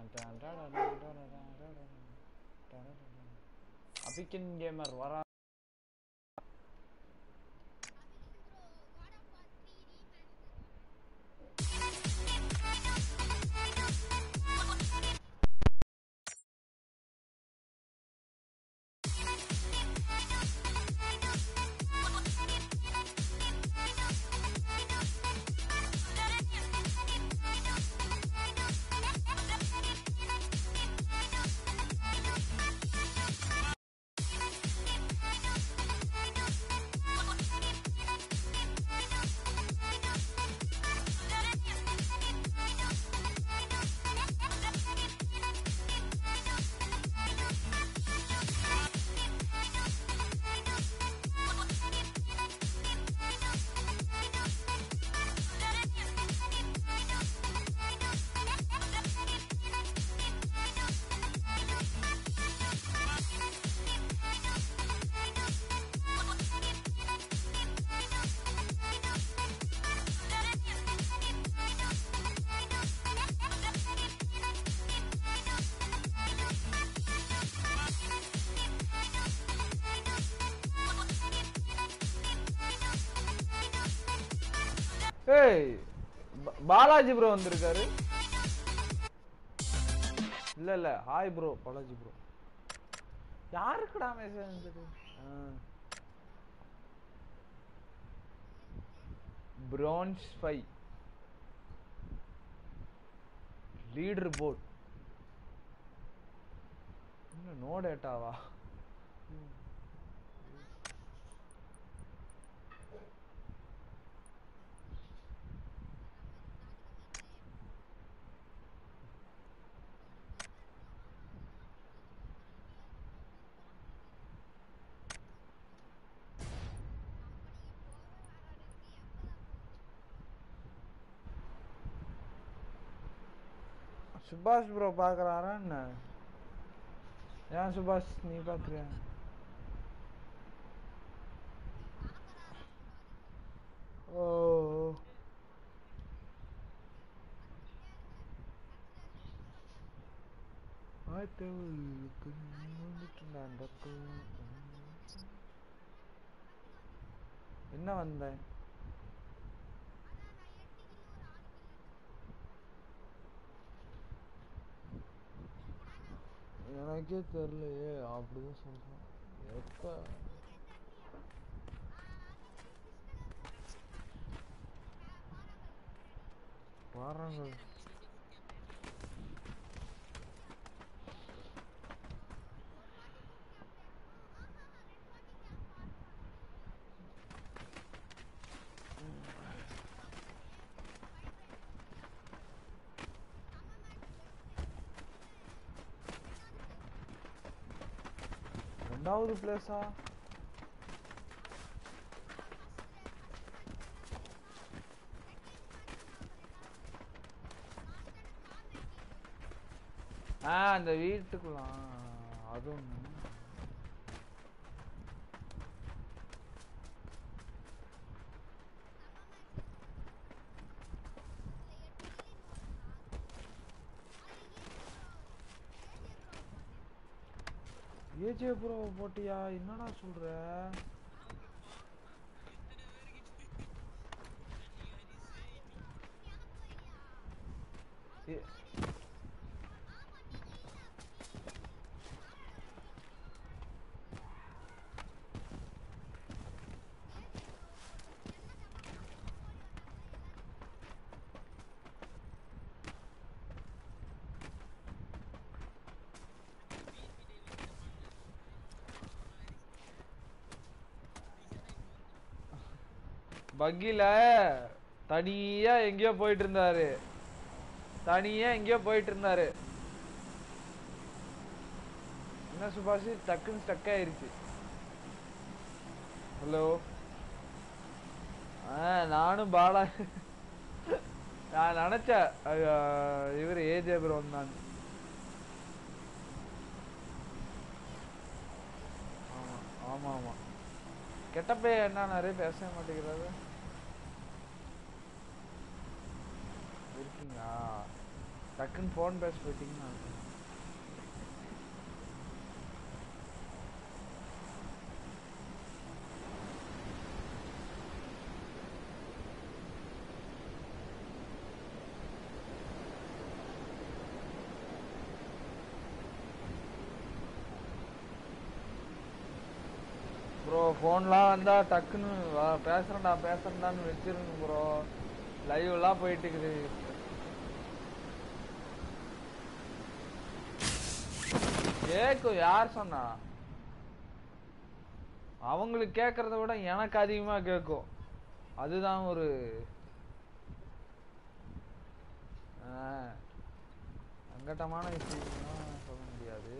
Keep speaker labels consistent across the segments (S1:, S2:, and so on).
S1: அபிக்கன் gamer வரா ஏய் ப- பாலாஜி ப்ரோ வந்திருக்காரு இல்ல இல்ல ஹாய் ப்ரோ பாலாஜி ப்ரோ யாருக்குடா மெசேஜ் வந்தது பிரான்ஸ் ஃபைவ் லீடர் போர்ட் இன்னும் நோ டேட்டாவா சுபாஷ் ப்ரோ பார்க்கறாரா என்ன ஏன் சுபாஷ் நீ பார்க்குறியா ஓ ஆத்தவளுக்கு வந்துட்டுண்டா அந்த கு- என்ன வந்தேன் எனக்கே தெரியலையே அப்படிதான் சொல்றேன் எப்ப வர்றாங்க ரெண்டாவது பிளேஸா ஆ அந்த வீட்டுக்குள்ள அது ஒண்ணு ஏஜே ப்ரோ போட்டியா என்னடா சொல்ற ஏ- பக்கில தனியா எங்கேயோ போயிட்டு இருந்தாரு தனியா எங்கேயோ போயிட்டு இருந்தாரு என்ன சுபாஷ் டக்குன்னு ஸ்டக் ஆயிருச்சு ஹலோ ஆ நானும் பாலா நான் நினைச்சேன் இவர் ஏஜே ப்ரோ தான் ஆமா ஆமா ஆமா கெட்டப்பே என்ன நிறைய பேச மாட்டேங்கிறாரு இருக்கீங்களா டக்குன்னு ஃபோன் பேச போயிட்டீங்கன்னா ப்ரோ ஃபோன்லாம் வந்தா டக்குன்னு வா பேசுறேன்டா பேசுறேன்டான்னு வச்சிருங்க ப்ரோ லைவ்லாம் போயிட்டு இருக்குது கேக்கும் யார் சொன்னா அவங்களுக்கு கேட்கறத விட எனக்கு அதிகமா கேட்கும் அதுதான் ஒரு ஆ, சங்கட்டமான விஷயம்லாம் சொல்ல முடியாது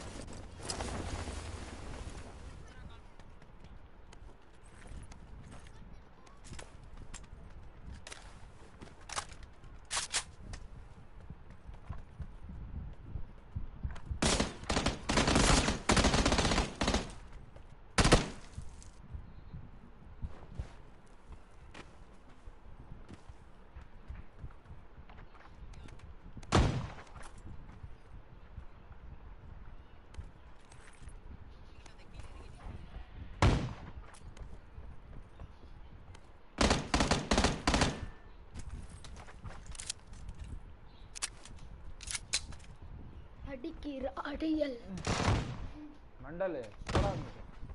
S2: அடிக்கிற அடியல்
S1: மண்டலு போடா இங்க.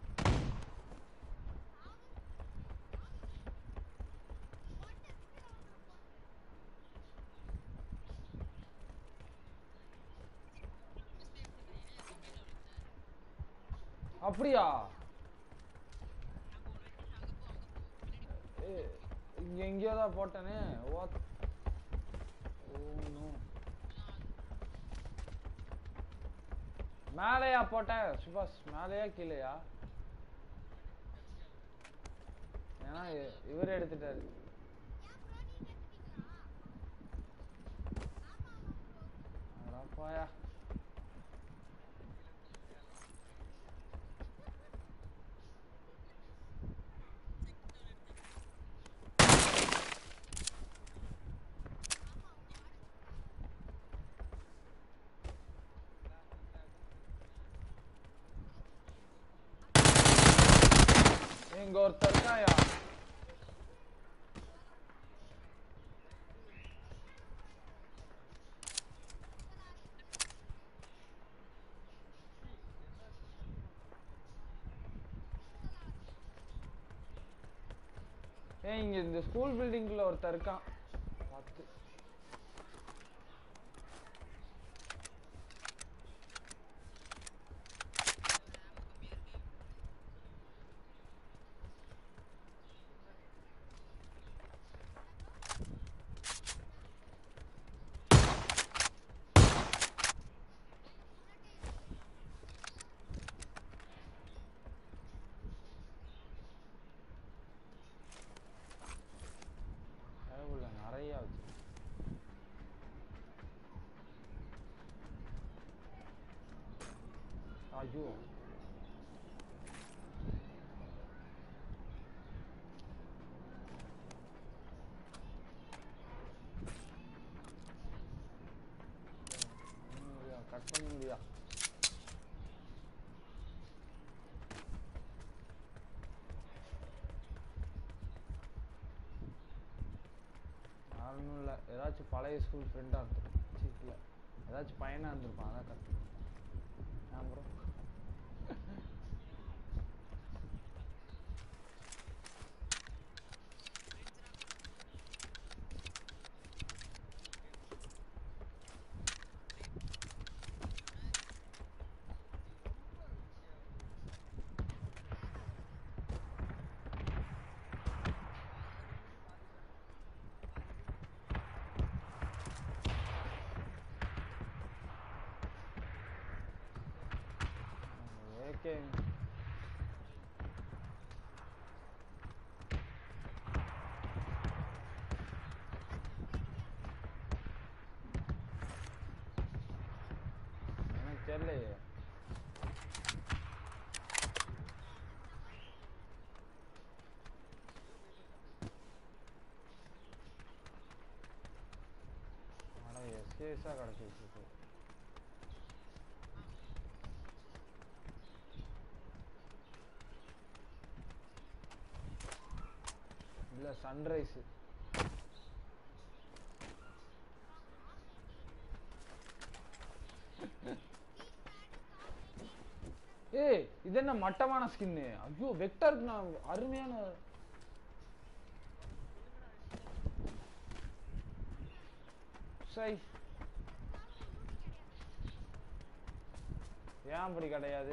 S1: அப்படியா ஏய், இங்க எங்கேயோ தான் போட்டேனே What? Oh no. மேலையா போட்டேன் சுபாஷ் மேலையா கீழையா ஏன்னா இ- இவரே எடுத்துட்டாரு அடா போயா இங்க ஒருத்தர் இருக்காயா ஏய் இங்க இந்த ஸ்கூல் பில்டிங்குள்ள ஒருத்தர் இருக்கான் பார்த்து உள்ள நிறைய வச்சு ஐயோ கட் பண்ண முடியா யாரும் இல்லை ஏதாச்சும் பழைய ஸ்கூல் ஃப்ரெண்டாக இருந்திருக்கும் சீ இல்லை ஏதாச்சும் பையனாக இருந்திருப்பான் அதான் கற்று ஆ ப்ரோ ஏகே எனக்கு தெரியலையே அட எஸ் கேஸாக கிடச்சிட்டு இருக்கு இல்லை சன்ரைஸு ஏய் இது என்ன மட்டமான ஸ்கின்னு ஐயோ வெக்டருக்கு நான் அருமையான சை ஏன் அப்படி கிடையாது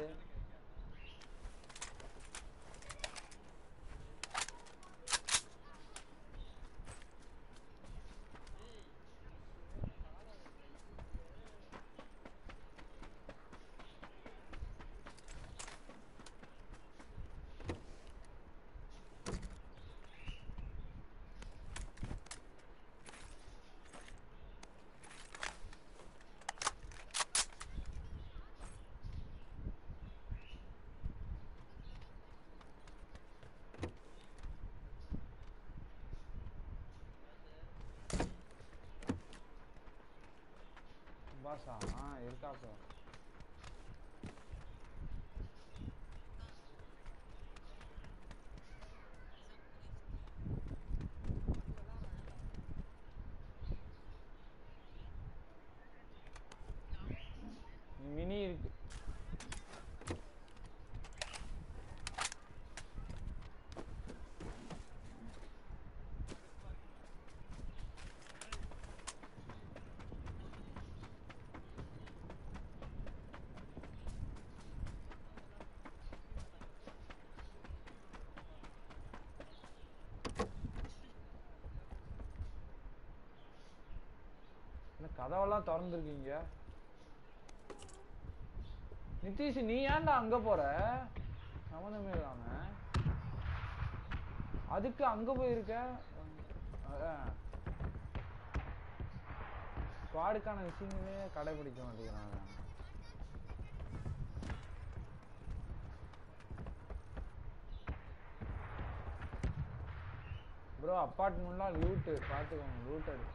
S1: பாஸா ஆ இருக்கா சார் மினி இருக்கு என்ன கதவெல்லாம் திறந்துருக்கீங்க நிதிஷ் நீ ஏன்டா அங்க போற சம்மந்தமே இல்லாம அதுக்கு அங்க போயிருக்க ஸ்குவாடுக்கான விஷயங்களே கடைபிடிக்க மாட்டேங்கிறாங்க ப்ரோ அப்பார்ட்மெண்ட்லாம் லூட்டு பார்த்துக்கோங்க லூட் அடி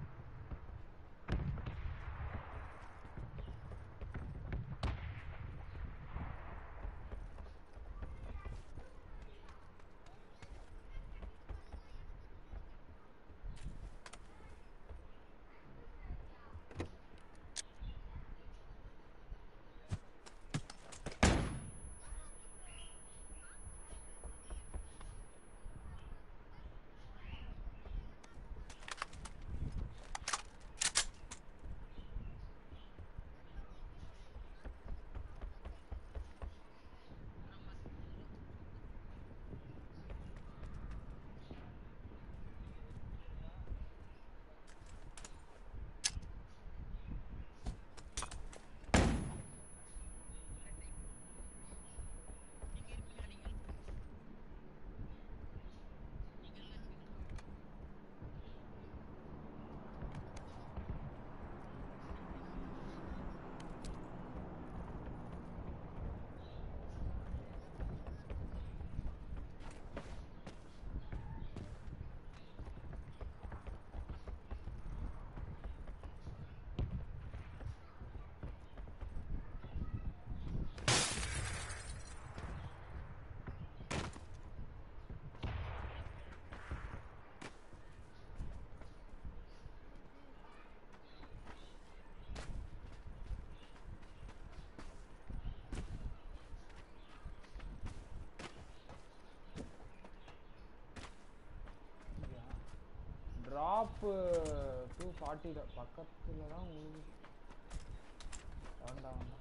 S1: ட்ராப்பு டூ ஃபார்ட்டியில் பக்கத்தில் தான் உழுகுது வேண்டாம் வேண்டாம்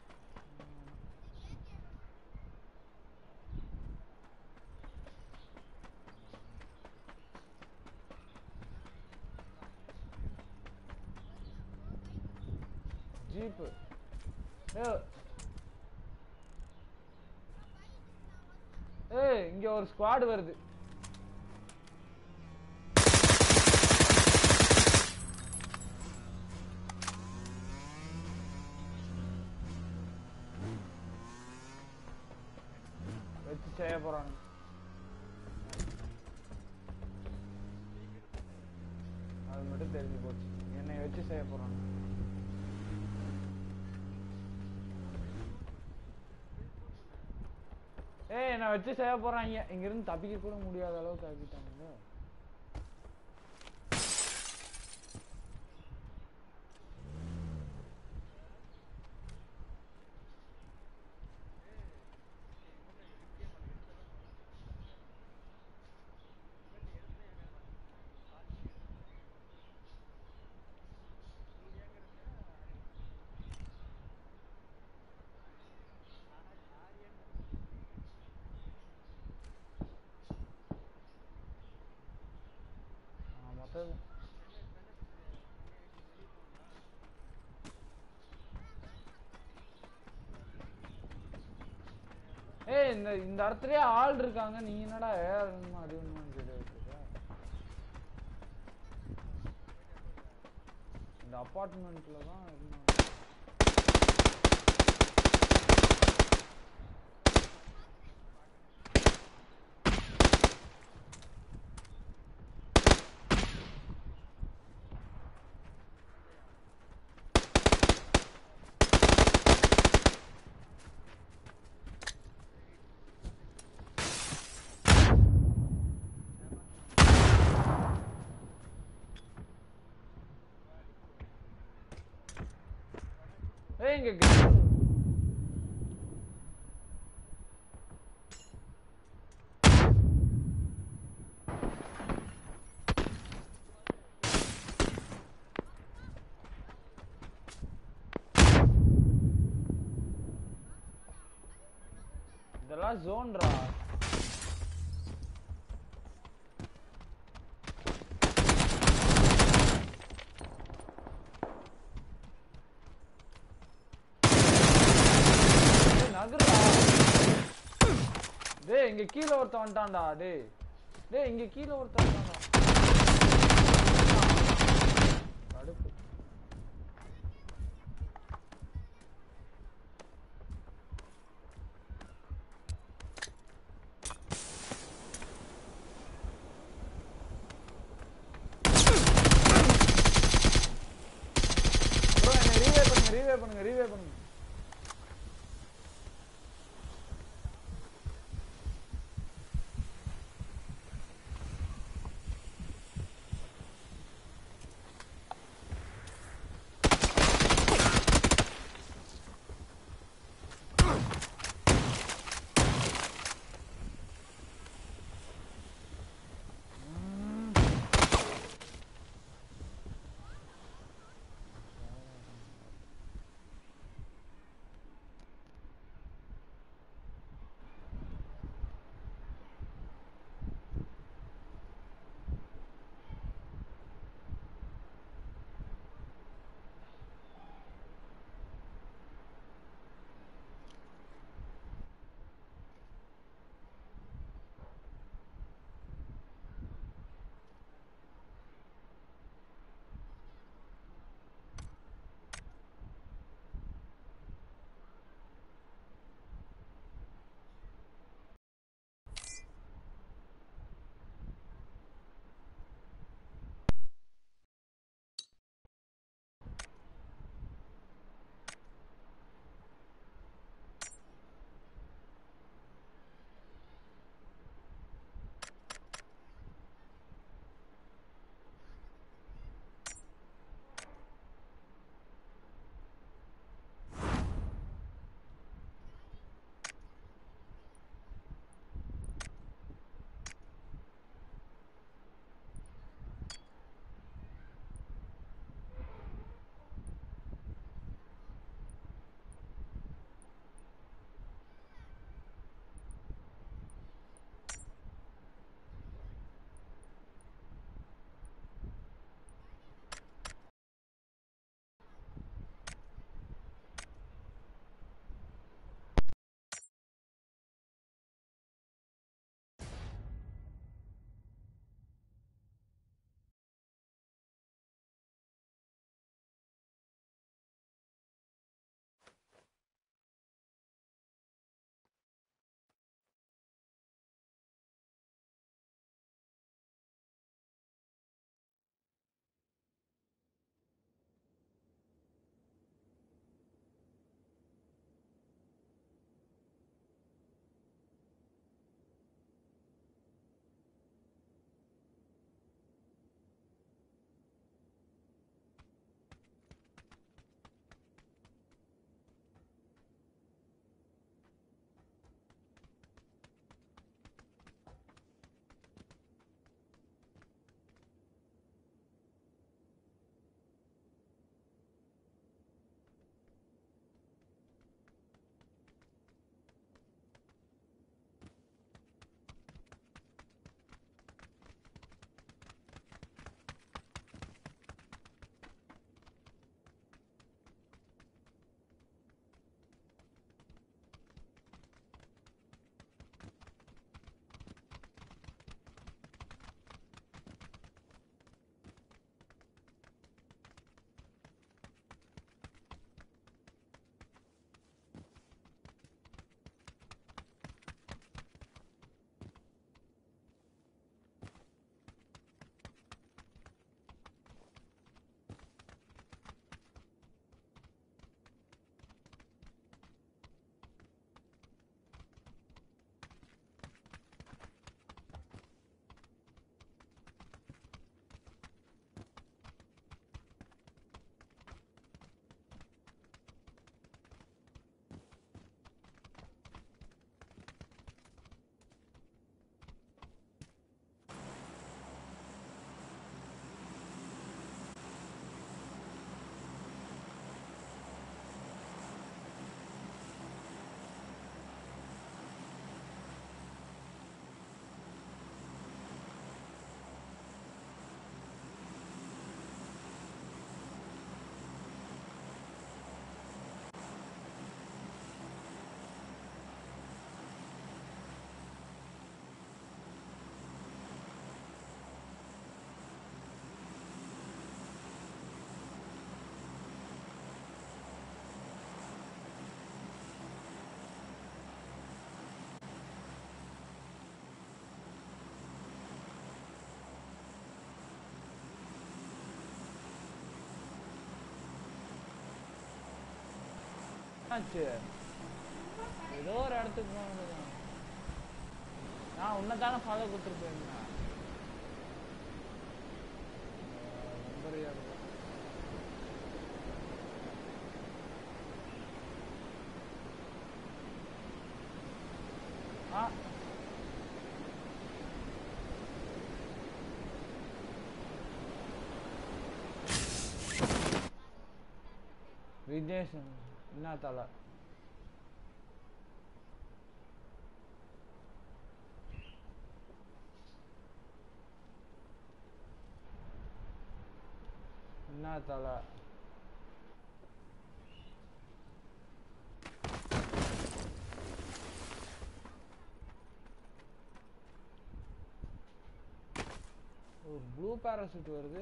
S1: ஜீப்பு ஏய் ஏய் இங்க ஒரு ஸ்குவாட் வருது வச்சு செய்ய போறாங்க அது மட்டும் தெரிஞ்சு போச்சு என்ன என்னை வச்சு செய்ய போறான் ஏய் என்னை வச்சு செய்ய போறாங்க இங்கிருந்து தப்பிக்க கூட முடியாத அளவுக்கு ஆக்கிட்டாங்க ஆ, மொத்தம் ஏய் இந்த இந்த இடத்துலயே ஆள் இருக்காங்க நீ என்னடா ஏர் அது ஒண்ணுமா கேட்டு வச்சிருக்க இந்த அப்பார்ட்மெண்ட்ல தான் இருந்தாங்க ஏய் இங்க ground. இதெல்லாம் ஜோன்ரா டேய், நகருடா டேய் இங்க கீழ ஒருத்தன் வந்துட்டான்டா டேய் டேய் இங்க கீழ ஒருத்தன் வந்துட்டான்டா கடுப்பு ப்ரோ என்ன ரீவே பண்ணுங்க ரீவே பண்ணுங்க ரீவே பண்ணுங்க ஆச்சு ஏதோ ஒரு இடத்துக்கு போனதுதான் நான் உன்னை தானே ஃபாலோ கொடுத்துட்டு போயிருந்தேன் நம்பர் யாரு ஆ விக்னேஷ் என்ன தலை என்ன தலை ஒரு ப்ளூ பேராசூட் வருது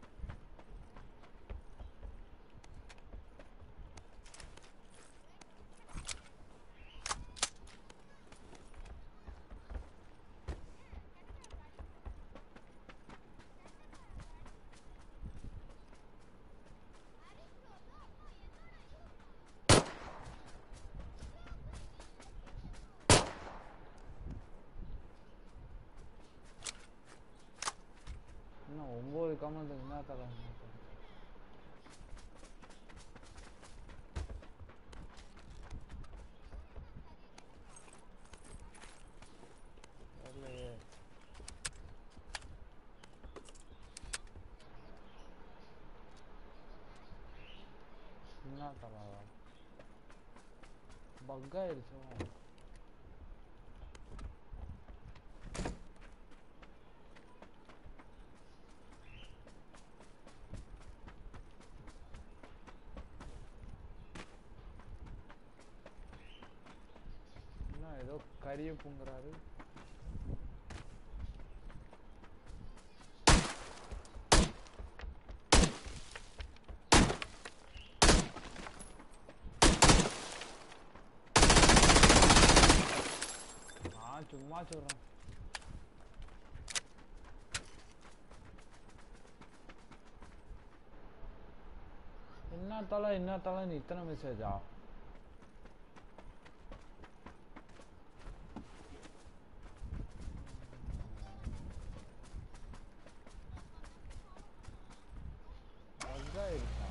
S1: இன்னும் ஒம்பது கமெண்ட் என்ன தலை வரலையே என்ன தலை பக் ஆயிடுச்சோ என்ன ஏதோ கரிய புங்குறாரு நான் சும்மா சொல்றேன் என்ன தலை என்ன தலைன்னு இத்தனை மெசேஜா அதாயிடுச்சா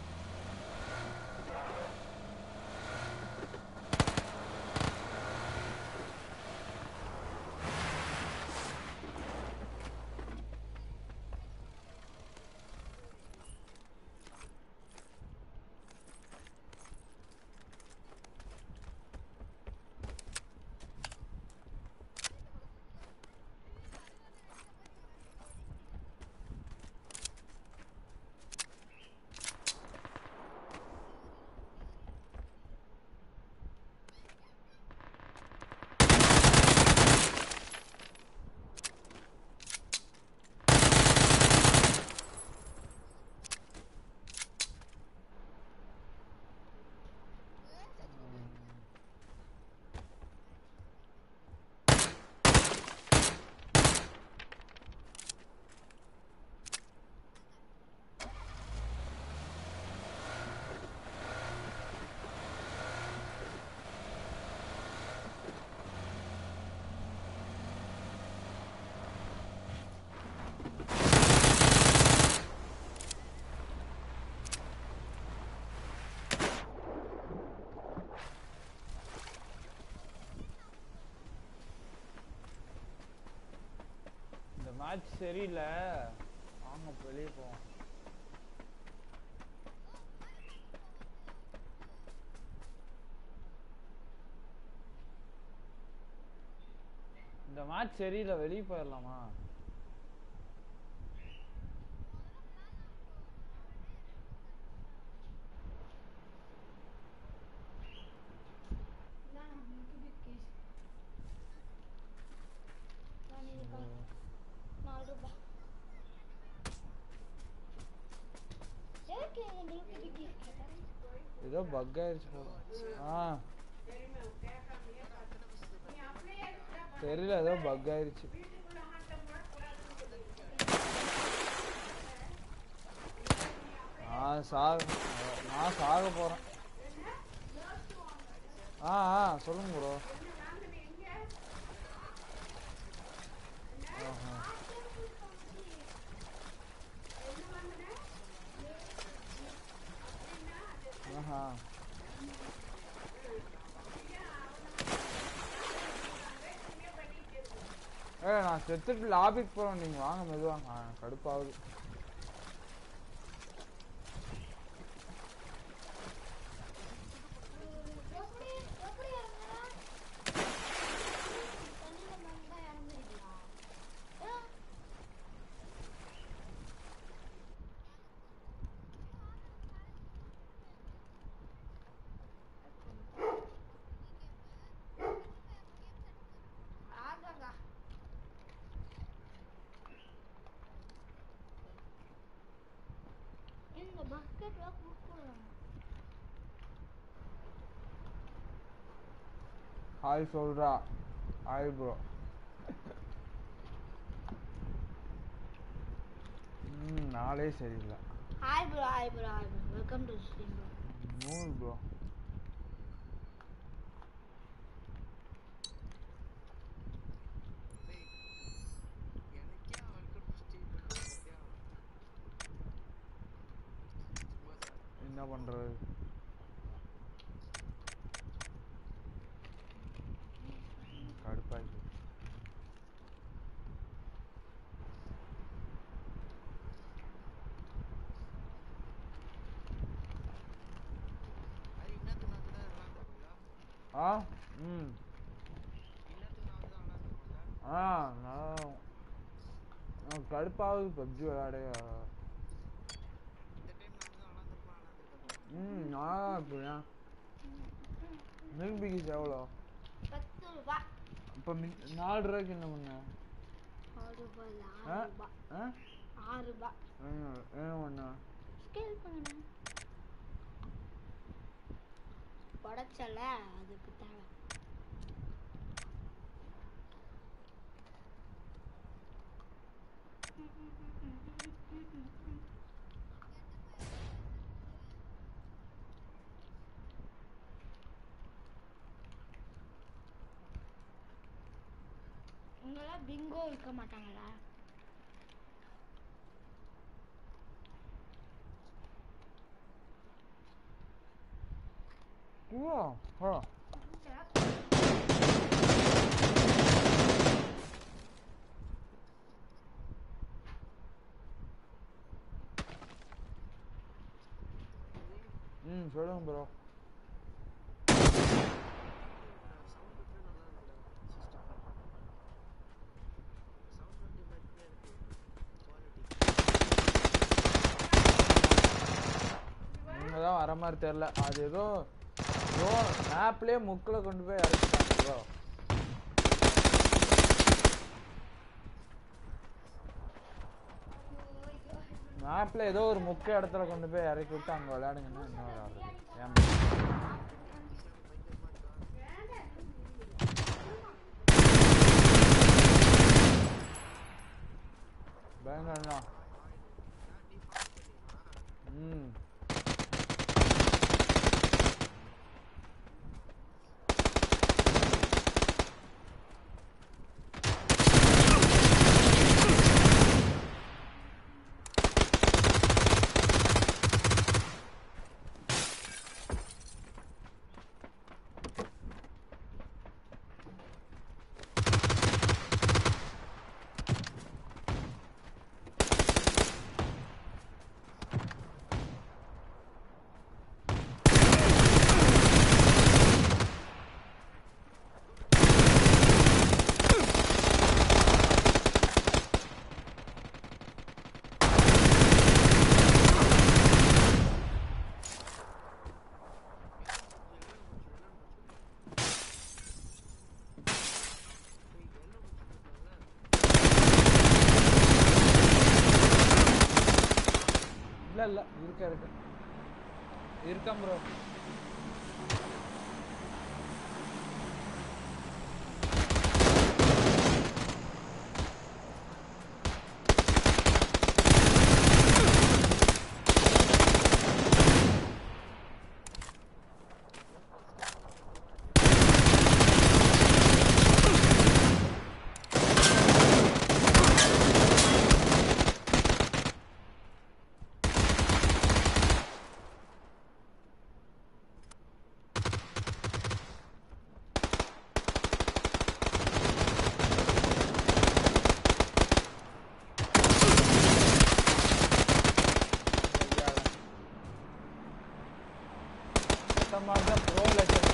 S1: இந்த மேட்ச் சரியில்லை வாங்க இப்ப வெளியே போவோம் இந்த மேட்ச் சரியில்லை வெளியே போயிடலாமா
S2: நாலு ரூபாய் எதுக்கு நீங்க பிக்கி
S1: ஏதோ பக் ஆயிடுச்சு போல ஆ தெரியல ஏதோ பக் ஆயிடுச்சு நான் சாக நான் சாக போறேன் ஆ ஆ சொல்லுங்க ப்ரோ ஆஹா ஆஹா ஏ நான் செத்துட்டு லாபிக்கு போறேன் நீங்க வாங்க மெதுவாங்க ஆ, கடுப்பாகுது
S2: எப்படி எப்படி இறங்குறா தண்ணியில மறந்தா இறங்குறீங்களா ஆ ஆகாங்க இந்த பக்கெட்ல குடுக்குறோம்
S1: ஹாய் சொல்றா ஹாய் ப்ரோ ம் நாளே சரியில்லை
S2: hi bro hi bro hi bro welcome to stream bro
S1: நூல் ப்ரோ
S3: எனக்கே வெல்கம் டு ஸ்ட்ரீம் பார்த்தியா சும்மா சார்
S1: என்ன பண்றது கடுப்பாகி
S3: அது இன்னத்துக்கு நான் தான் விளாண்டுருக்கீங்களா
S1: ஆ ம்
S3: இன்னத்துக்கு நான் தான் விளாண்டுருக்கீங்களா
S1: ஆ நல்லா எனக்கு கடுப்பாகுது பப்ஜி விளையாட
S3: இந்த டைம் நான் தான் விளாண்டுருப்பேன் விளாண்டுருக்கேன்
S1: ம் நான் அப்படியா மில்க் பிகிஸ் எவ்வளோ
S2: பத்து ரூபா
S1: இப்போ மின் நாலு ரூபாய்க்கு என்ன பண்ண
S2: ஆறு ரூபாய் இல்ல
S1: ஆ
S2: ஆறு ரூபாய்
S1: ஆ
S2: ஆறு ரூபாய்
S1: என்ன என்ன பண்ண
S2: ஸ்கேல் பண்ணுங்க உடச்சல அதுக்கு தேவை இங்கெல்லாம் பிங்கோ விற்க மாட்டாங்களா
S1: ஓ ஆ ம் சொல்லுங்க ப்ரோ
S3: சவுண்ட் விட்டு நல்லா இருக்குல்ல சிஸ்டம் சவுண்ட் வந்து மாதிரியே இருக்கு குவாலிட்டி
S1: நீங்க தான் வர மாதிரி தெரியல அது ஏதோ ஏதோ மேப்லயே முக்கில் கொண்டு போய் இறக்கிட்டாங்க ப்ரோ மேப்ல ஏதோ ஒரு முக்கிய இடத்துல கொண்டு போய் இறக்கி விட்டு அங்க விளையாடுங்கன்னா என்ன விளையாடுறது ஏன் பயங்கரம்னா ம் இல்ல இல்ல இருக்க இருக்க இருக்கேன் ப்ரோ மொத்தமாக ப்ரோ லெஜண்ட்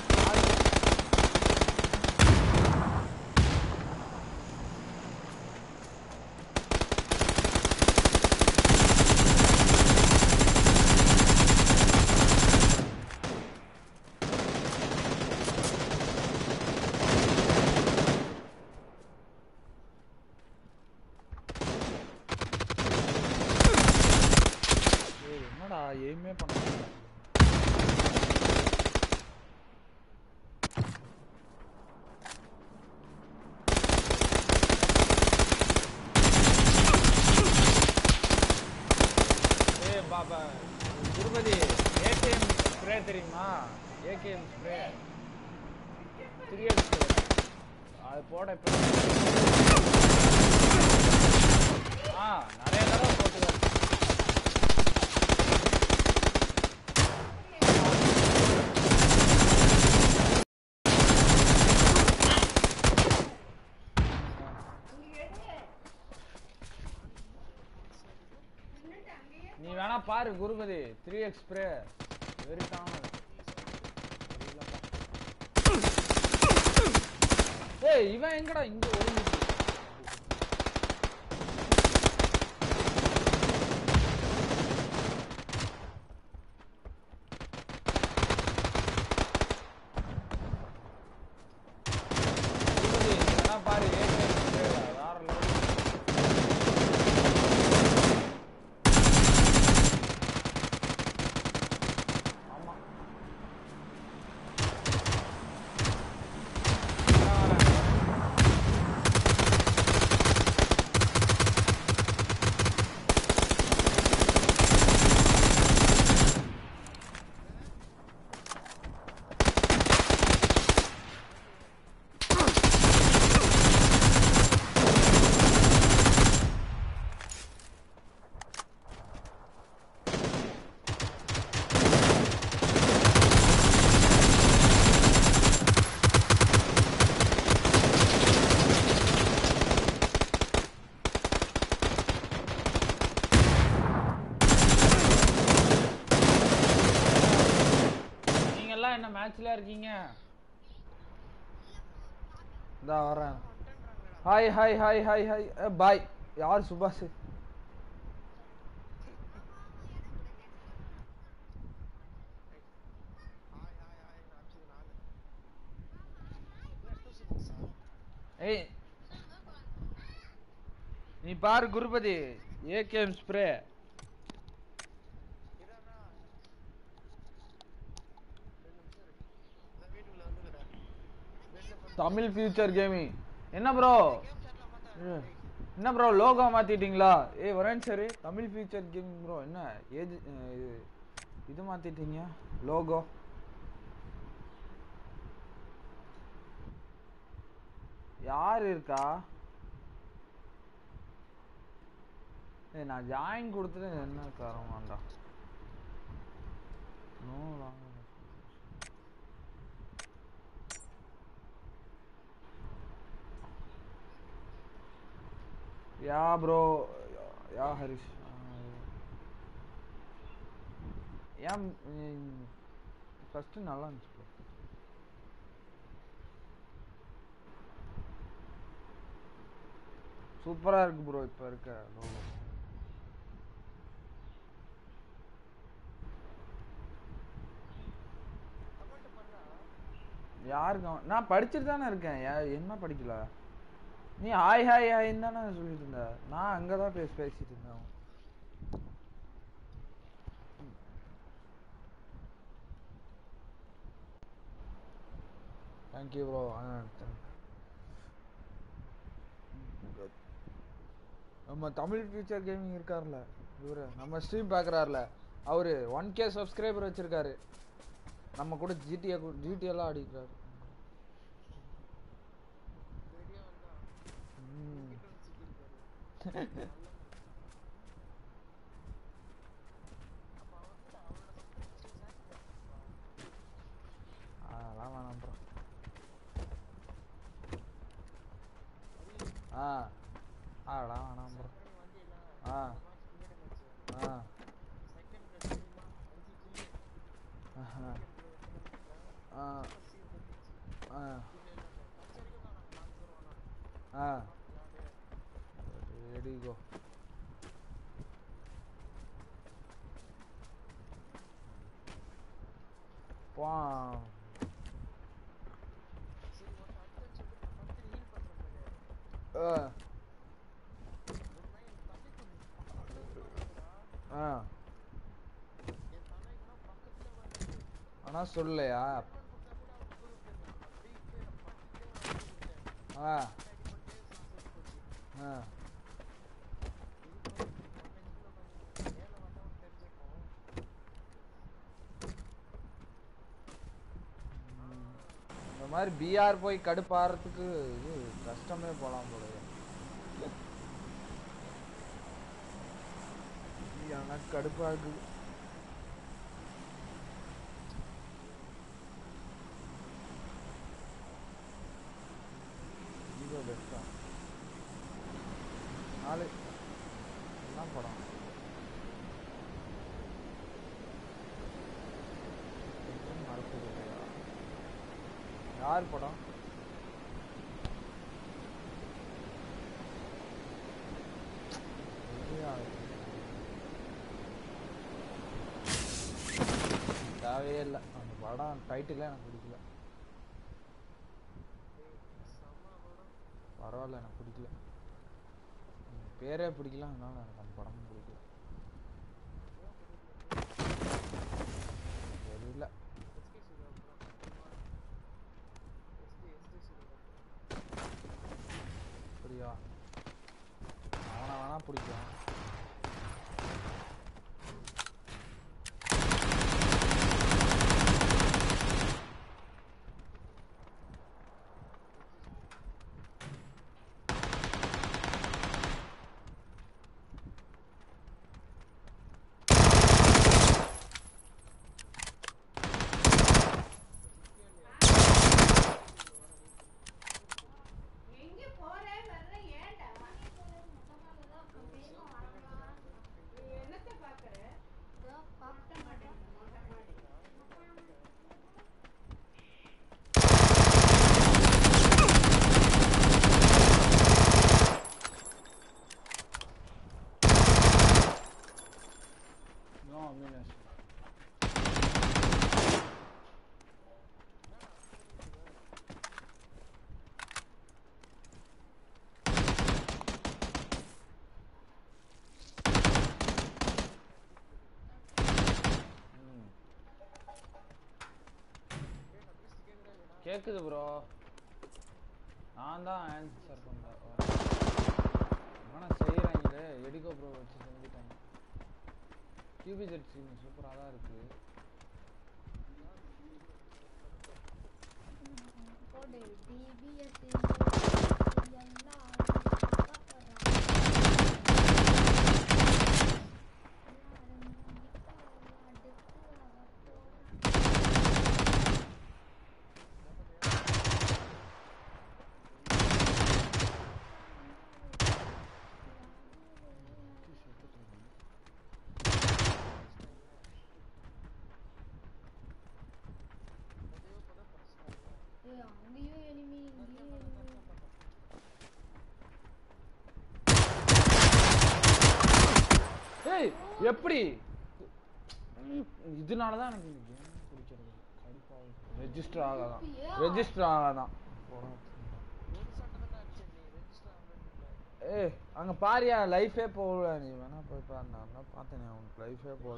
S1: ஏய், என்னடா எய்மே பண்ண முடியல. ஏய் பாபா திருப்பதி ஏகேஎம் ஸ்ப்ரே தெரியுமா ஏகேஎம் ஸ்ப்ரே த்ரீ எக்ஸ் அது போட இப்போ ஆ நிறைய தடவை போட்டுதான் நீ வேணா பாரு குருபதி three X spray very common ஏய் இவன் எங்கடா இங்க ஒளிஞ்சிட்டு குருபதி, நீ வேணா பாரு AKM spray, வேற level. ஆமா வரேன், வரேன். நீங்க எல்லாம் என்ன மேட்ச்ல இருக்கீங்க இதா வரேன் hi hi hi hi hi bye யார் சுபாஷ்
S3: ஹாய் ஹாய் ஹாய் ராம்சி நாலு என்ன டூ சிக்ஸா
S1: ஏய் நீ பாரு குருபதி ஏகேஎம் ஸ்ப்ரே
S3: இதாடா ரெண்டு நிமிஷம் இருக்கு இந்த வீட்டுக்குள்ள வந்துக்கிறேன் வெளில போய்
S1: தமிழ் ஃபியூச்சர் கேமிங் என்ன ப்ரோ
S3: கேம் சாட்ல மாத்தா
S1: என்ன ப்ரோ லோகோ மாத்திட்டீங்களா ஏய் வரேன் சரி தமிழ் ஃபியூச்சர் கேமிங் ப்ரோ என்ன ஏஜ் இது இது மாத்திட்டீங்க லோகோ யார் இருக்கா ஏய் நான் ஜாயின் கொடுத்துட்டு என்ன தரமாண்டா no ya bro ya Harish ஏன் ஃபஸ்ட்டு நல்லா இருந்துச்சு bro. சூப்பரா இருக்கு ப்ரோ இப்போ இருக்க logo.
S3: கமெண்ட் பண்றா
S1: யாருக்கு அவன்- நான் படிச்சுட்டு தானே இருக்கேன் ஏ- என்ன படிக்கல நீ ஹாய் ஹாய் ஹாய்ன்னு தானே சொல்லிட்டு இருந்த நான் அங்கே தான் பேசி பேசிட்டு இருந்தேன் தேங்க்யூ ப்ரோ நம்ம தமிழ் ஃபியூச்சர் கேமிங் இருக்கார்ல இவரு நம்ம ஸ்ட்ரீம் பார்க்குறாருல அவரு ஒன் கே சப்ஸ்கிரைபர் வச்சிருக்காரு நம்ம கூட ஜிடிஏ ஜிடிஎல்லாம் ஆடிக்கிறாரு
S3: வீடியோ வந்தா
S1: ம்.
S3: கிட்ட வந்து சிக்கிருக்காரு அப்ப அவன் அவனோட
S1: அதெல்லாம் வேணாம் ப்ரோ ஆ அதெல்லாம் வேணாம் ப்ரோ
S3: வண்டியில
S1: ஆ
S3: மேட்ச் பின்னாடி மேட்ச்
S1: ஆ
S3: செகண்ட் தெரியுமா அஞ்சு கில்லு
S1: ஆஹா. ஆ
S3: கச்சேரிக்கும் தான் நாங்கள் நாலு பேர் வேணாம்
S1: ஆ
S3: விளையாடு
S1: ரெடி கோ பா
S3: சரி ஒரு அட்டன் சொல்லிட்டு நான் பத்து ஹீல் பண்ணுறேன்
S1: ஆ
S3: ஒரு பையன் தண்ணி கொஞ்சம் பக்கத்துல வருதுடா
S1: ஆ
S3: என் தலைக்குலாம் பக்கத்துல வருது
S1: ஆனால் சொல்லலையா
S3: ஹெட்ஃபோன் கொடுத்தா கூட அவன் தூர போயிருந்தான் அப்படியே கீழே பக்கத்துலேயே வந்து கொடுத்தேன்
S1: ஆ
S3: அடிபட்டு நான் செத்து போச்சு
S1: ஆ
S3: இது போய் மேலே வந்தவன் தெரிஞ்சுப்போம்
S1: இந்த மாதிரி பிஆர் போய் கடுப்பாறதுக்கு இது கஷ்டமே போகலாம் போல எனக்கு கடுப்பா இருக்குது ஹீரோ பெஸ்டா நாலு என்ன படம் எதுவும் மறக்குது இல்லையா? யார் படம் விஜயா. தேவையே இல்லை அந்த படம் டைட்டிலே எனக்கு பிடிக்கல
S3: செம்ம படம்
S1: பரவாயில்ல எனக்கு பிடிக்கல எனக்கு பேரே பிடிக்கல அதனால எனக்கு அந்த படமும் பிடிக்கல தெரியல
S3: எஸ்கே சூர்யா படம் எஸ்கே எஸ்கே சூர்யா
S1: அப்படியா அவனை வேணா பிடிக்கும்
S4: எங்க போற வர்ற ஏன்டா நீ என்னத்த பாக்குற மொட்டை மாடி மொட்டை மாடி
S1: நோ அவினாஷ் ம். கேக்குது ப்ரோ நான் தான் ஆன்சர் பண்ணல ஆனால் செய்கிறாங்களே எடிகோ ப்ரோ வச்சு செஞ்சுட்டாங்க கியூபி ஜெட் ஸ்க்ரீன் சூப்பராக தான் இருக்கு
S2: போடு டிபிஎஸ் அங்கேயும் எனிமி இங்கேயும் enemy.
S1: ஏய் எப்படி ம், இதனால தான் எனக்கு இந்த game பிடிக்கிறது கடுப்பாகுது ரெஜிஸ்டர் ஆகாதான் ரெஜிஸ்டர் ஆகாதான் போடா.
S3: ஒரு சட்டை தான் அடிச்சேன் நீ ரெஜிஸ்டர் ஆகல
S1: ஏய் அங்க பாரியா லைஃபே போகல நீ வேணா போய் பாரு நான் தான் பார்த்தேனே அவனுக்கு லைஃபே போகல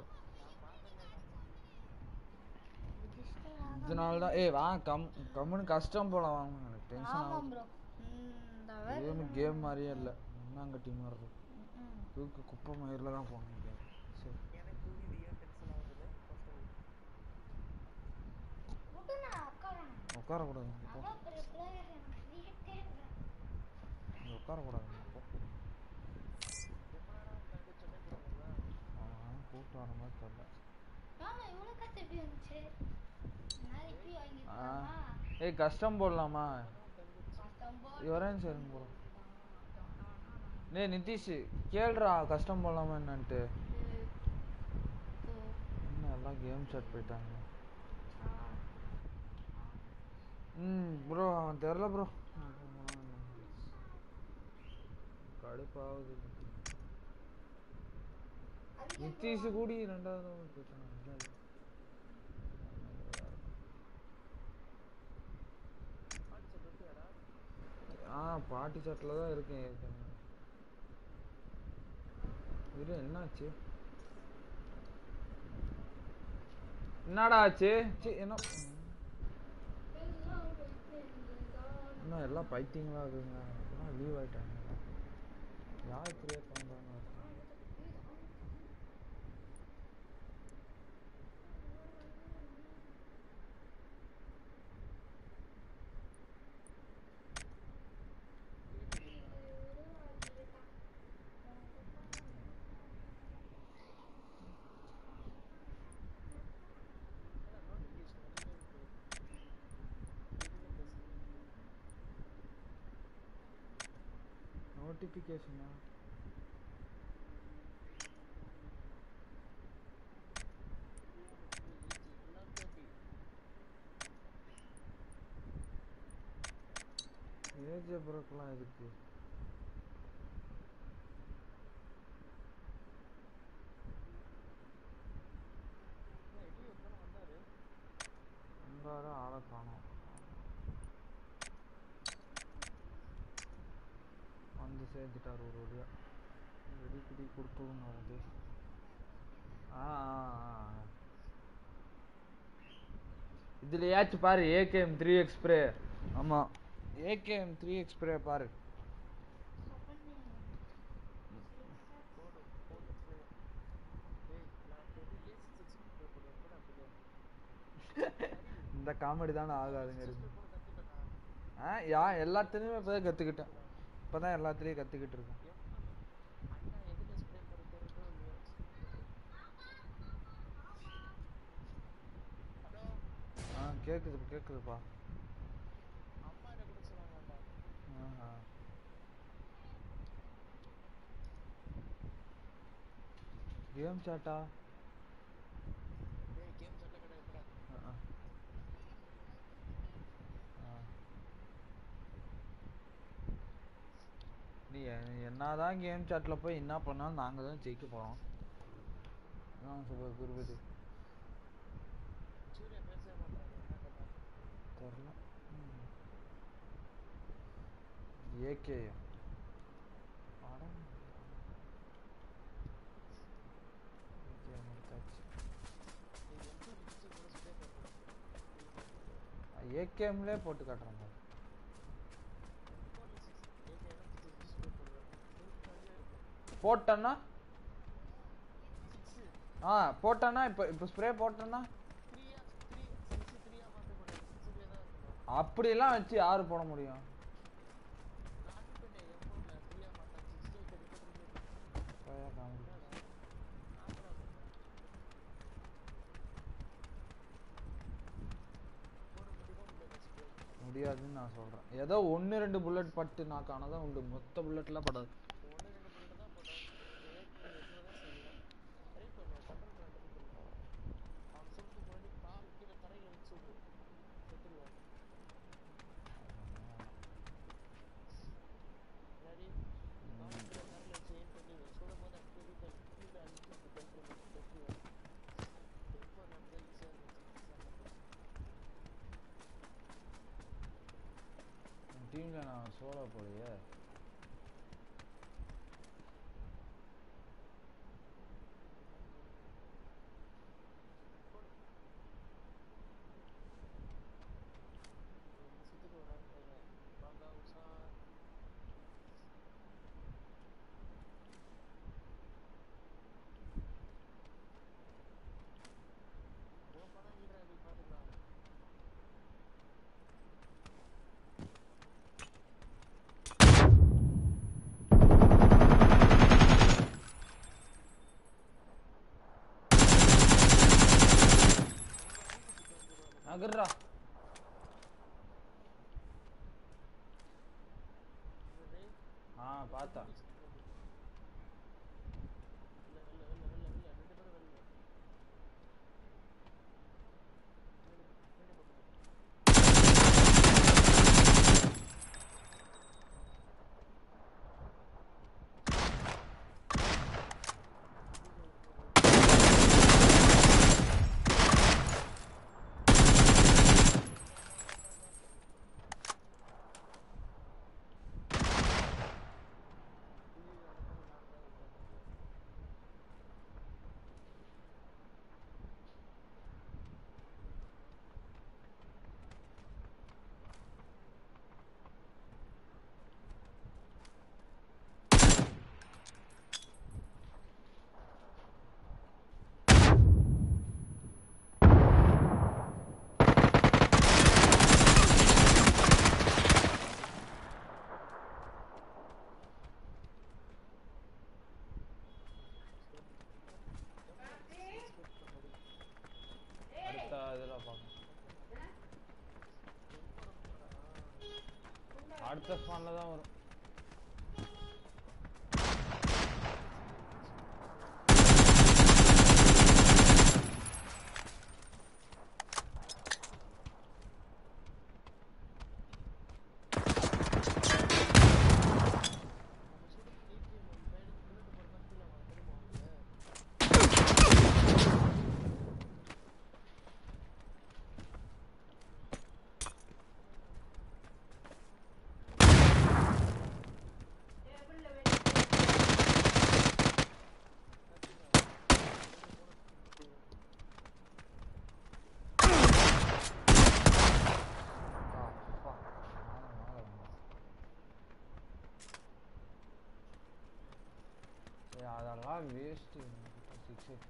S1: இதனால தான் ஏய் வா கம் கம்முன்னு கஷ்டம் போல வாங்க எனக்கு டென்ஷன்
S2: ஆமாம்
S1: ஆகும்
S2: ப்ரோ இந்த
S1: கேம் கேம் மாதிரியே இல்லை முன்னாங்கட்டி மாதிரி இருக்கு
S2: ம்
S1: தூக்கு குப்பை மயிரில் தான் போகணும் கேம் சரி
S3: எனக்கு இது ஏன் டென்ஷன் ஆகுது ஃபர்ஸ்ட்
S2: விட்டு நான் உட்காரணும்
S1: உட்காரக்கூடாது போ
S2: அவ்வளோ பெரிய பிளேயர் எனக்கு வீட்டே இல்லை
S1: இங்க உட்காரக்கூடாது போ
S3: ரொம்ப நேரம் கண்டு சென்னை போகிறாங்கல்ல
S1: அவன் கூப்பிட்டு வர மாதிரி தெரியல
S2: ஆமா இவ்வளோ கத்து எப்படி வந்துச்சு நான் இப்படி
S1: ஆ
S2: வாங்கிக்கலாமா
S1: ஏய் கஷ்டம் போடலாமா
S2: கஷ்டம் போட்டு
S1: வரேன் சரி போகிறோம் டேய் நிதிஷ் கேளுடா கஷ்டம் போடலாமா என்னன்ட்டு என்ன எல்லாம் கேம் செட் போயிட்டாங்க ம் ப்ரோ அவன் தெரில ப்ரோ கடுப்பாகுது நித்தீஷ் கூடி ரெண்டாவது round போயிட்டான். இல்ல, இல்ல. ஆ பாட்டி சட்டில் தான் இருக்கேன் ஏற்கனவே இரு என்னாச்சு என்னடா ஆச்சு சி என்ன இன்னும் எல்லாம் பைத்தியங்களா இருக்குங்க இப்போலாம் லீவ் ஆயிட்டாங்க யார் கிரியேட் பண்ணுறாங்க நோட்டிஃபிகேஷனா ஏஜ் ப்ரோக்கெலாம் இருக்கு வந்தாரு ஆளை காணோம் வந்து சேர்ந்துட்டார் ஒரு வழியா வெடி பிடி கொடுத்துருங்க அது ஆ ஆ, ஆ, ஆ. இதுலயாச்சும் பாரு ஏகேஎம் த்ரீ எக்ஸ் ஸ்ப்ரே ஆமா ஏகேஎம் த்ரீ எக்ஸ் ஸ்ப்ரே பாரு இந்த காமெடி தானே ஆகாதுங்க இருக்கு ஆ யா எல்லாத்துலேயுமே இப்போ தான் கற்றுக்கிட்டேன் இப்போ தான் எல்லாத்துலேயும் கற்றுக்கிட்டு இருக்கேன் ஆ கேட்குது கேட்குதுப்பா ஆஹா கேம் சாட்டா ஆ ஆ. நீ எ- என்னதான் கேம் சாட்டில் போய் என்ன பண்ணாலும் நாங்கள் தான் ஜெயிக்க போகிறோம் அதான் சூப்பர் குருபதி தெரில ஏகே ஏகேம்லே போட்டு காட்டுறாங்க போட்டேன்னா ஆ போட்டேன்னா இப்போ இப்போ ஸ்ப்ரே போட்டேன்னா அப்படியெல்லாம் வச்சு யாரு போட முடியும் பையா காமெடி. முடியாதுன்னு நான் சொல்றேன் ஏதோ ஒன்று ரெண்டு புல்லட் பட்டு நான் காணதான் உண்டு மொத்த புல்லட்லாம் படாது டீம்ல நான் சோலோ போலையே நகர்றா ஆ பார்த்தா அடுத்த ஸ்பான்ல தான் வரும்
S4: டேபிள்ல வச்சு
S1: அப்பா, நானும் மேல வந்தேன். சரி, அதெல்லாம் வேஸ்ட் சிக்ஸ் எயிட்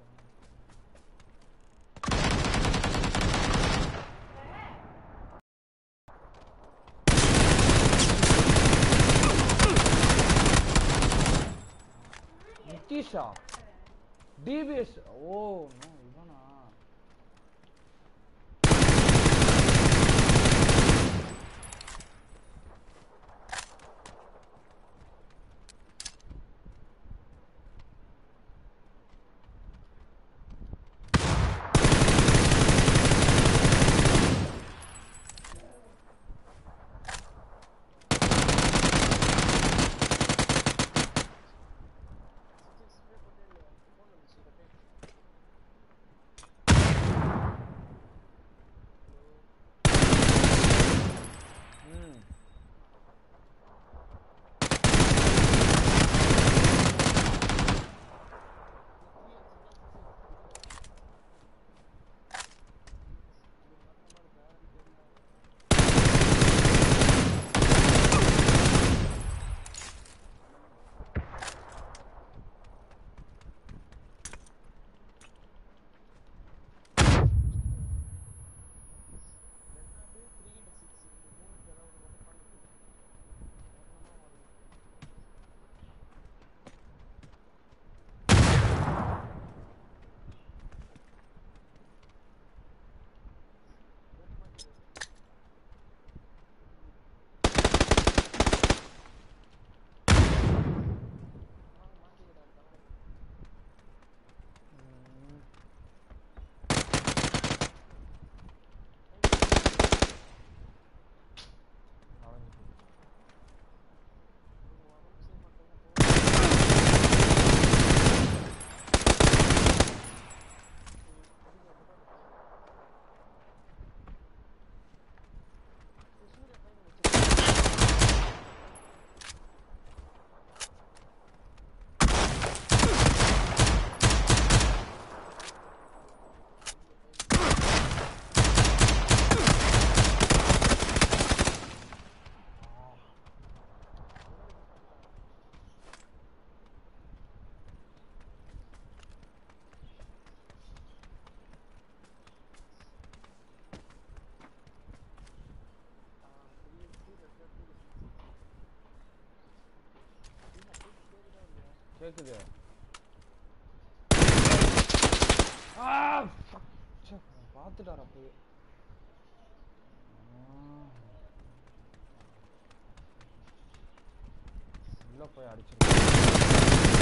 S1: நிதிஷா டிபிஎஸ் ஓ நோ இவனா ம் ம். அவன் கேக்குது ஆ fuck. ச்சே, அவன் பார்த்துட்டார் அப்பவே ஆ. உள்ள போய் அடிச்சிருக்கேன்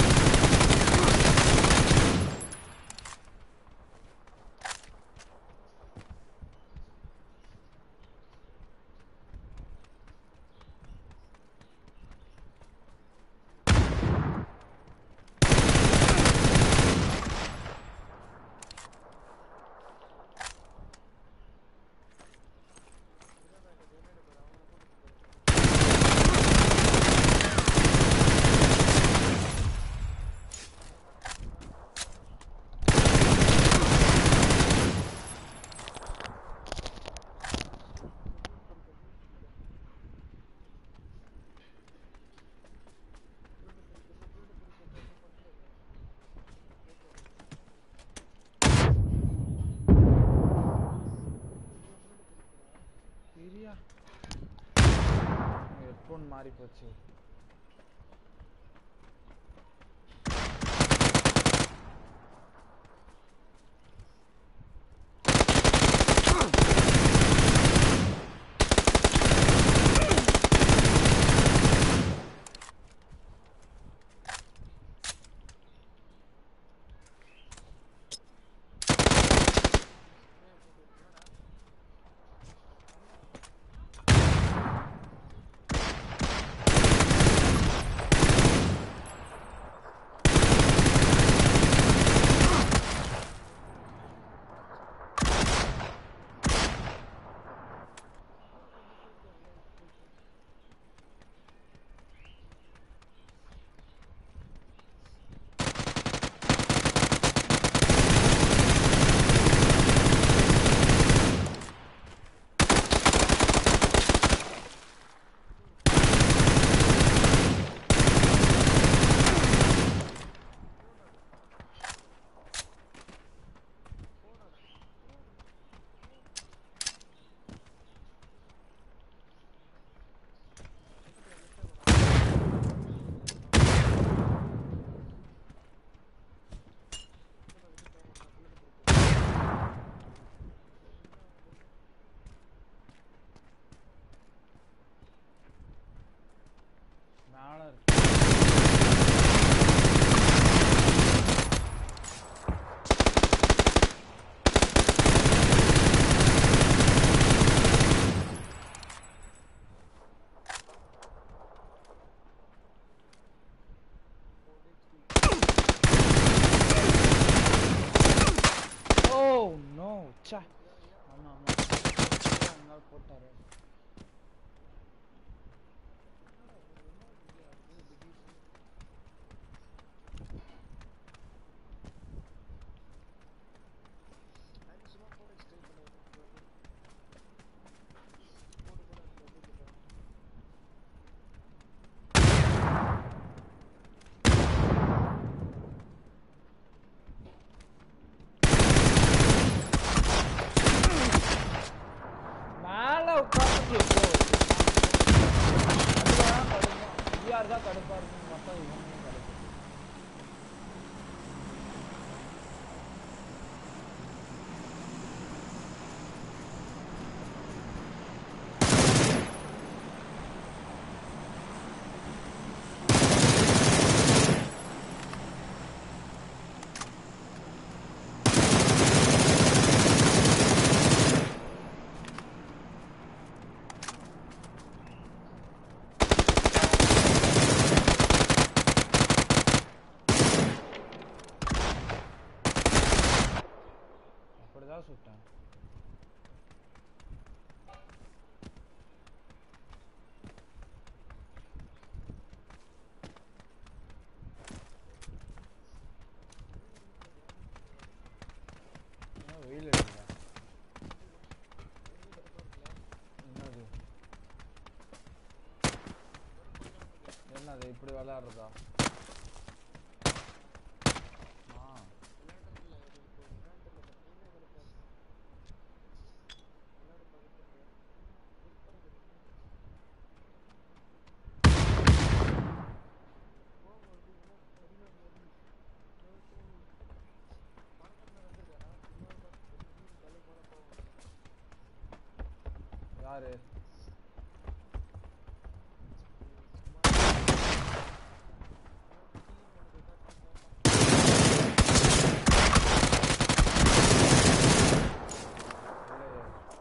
S1: பிரியா ஹெட்ஃபோன் மாறி போச்சு ச்சே ஆமா ஆமா அதனால போட்டாரு
S3: அது சும்மா போட ஸ்டே பண்ணாரு போட்டு போட வந்துருக்கா
S1: மேல உட்காந்து அதுதான் கடுக்கும் ஐயார் தான் கடுப்பா இருக்கும் மொத்தம் இவனும் கடுக்கும் அப்படிதான் சுட்டேன் என்ன வெயில் அடிக்குதா என்னது என்னது இப்படி விளையாடுறதா ஆ
S3: விளையாடுறதுல அது இப்போ விளையாடுறதுல பார்த்தீங்கன்னா இதில் பாரு விளையாடு பக்கத்துல சூப்பராக இருக்கு கோவம் வந்து என்ன அடிமை மாதிரி பணத்தில் வந்திருக்காரா சும்மா தலை போல போவோம்
S1: யாரு இல்லையே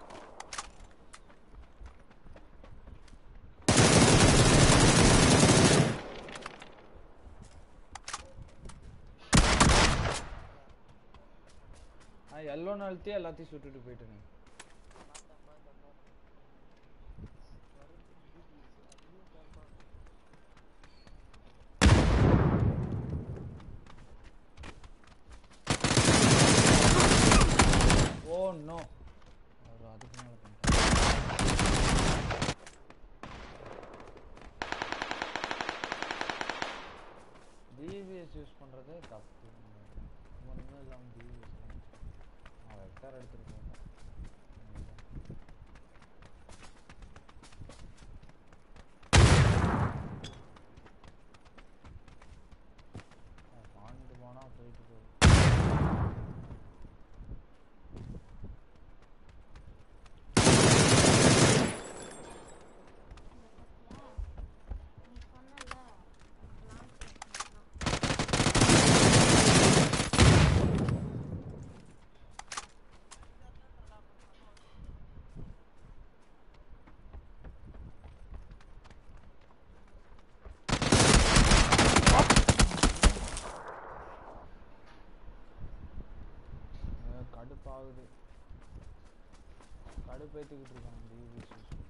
S1: நான் எல்லோன்னு அழுத்தி எல்லாத்தையும் சுட்டுட்டு போயிட்டேனே ஓ நோ அவர் அதுக்கு மேலே பண்ணிட்டார் டிவிஎஸ் யூஸ் பண்ணுறதே தப்பு ஒன்றும் இல்லாமல் டிவிஎஸ் நான் வெக்டார் எடுத்துகிட்டு போயிட்டேன் பாண்டு போனால் போயிட்டு போகுது
S2: நீ சொன்னல
S1: அஹ் கடுப்பாகுது கடுப்பேற்றிக்கிட்டு இருக்காங்க டிவிஎஸ் யூஸ் பண்ணி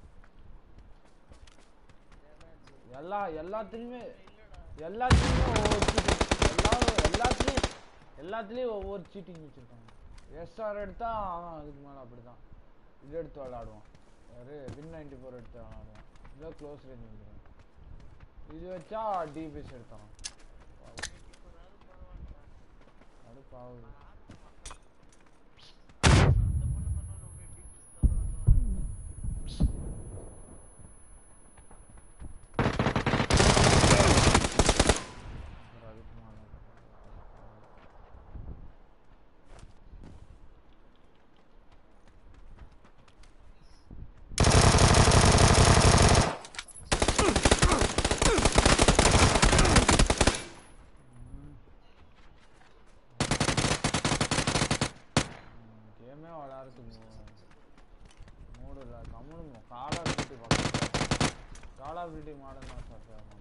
S1: எல்லா எல்லாத்துலேயுமே எல்லாத்துலேயுமே ஒவ்வொரு சீட்டிங் எல்லாரும் எல்லாத்துலேயும் எல்லாத்துலேயும் ஒவ்வொரு சீட்டிங் வச்சுருக்காங்க எஸ்ஆர் எடுத்தா அவன் அதுக்கு மேலே அப்படி தான் இது எடுத்து விளாடுவான் யாரு வின் நைன்டி ஃபோர் எடுத்து விளாடுவான் இல்லை க்ளோஸ் ரேஞ்ச் வந்துடும் இது வச்சா டிபிஎஸ் எடுத்தான் கடுப்பாகுது அப்புறம் அதுக்கு மேலே கேமே விளையாடுறதுக்கு மூடு இல்லை கம்முனு கால் ஆஃப் டியூட்டி பார்க்கலாம் கால் ஆஃப் டியூட்டி மாடல் தான் சார் தேவை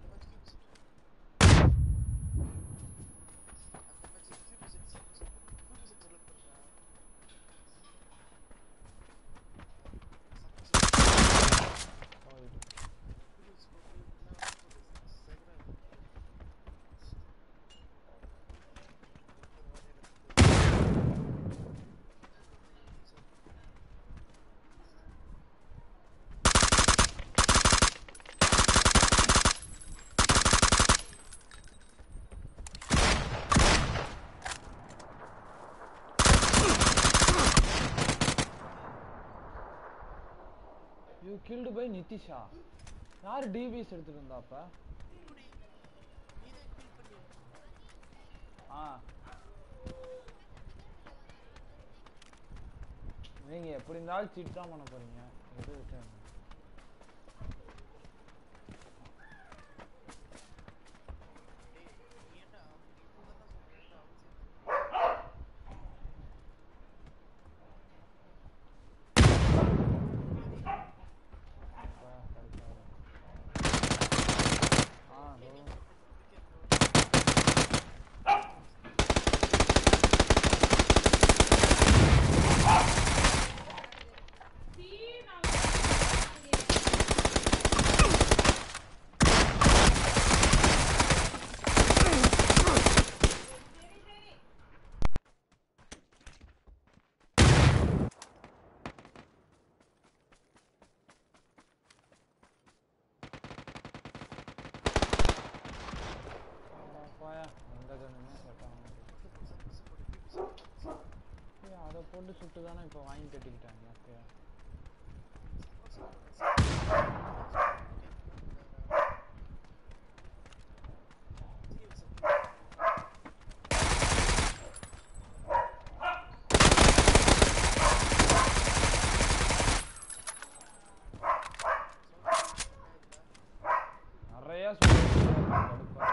S1: கில்டு பை நிதிஷா யார் டிபிஎஸ் எடுத்துட்டு இருந்தா அப்ப
S3: இப்படி இதை கில் பண்ணி
S1: ஆ நீங்க எப்படி இருந்தாலும் சீட் தான் பண்ண போறீங்க எது விட்டு
S3: டேய் ஏன்டா இப்போ தான் சொல்றேன்டா
S1: ஆ இதோ. அட போயா எந்த கண்ணுமே செட் ஆக மாட்டேங்குது ஏய், அதை போட்டு சுட்டு தானே இப்போ வாங்கி கட்டிக்கிட்டாங்க ஓகே நிறைய சுட்டு கடுப்பா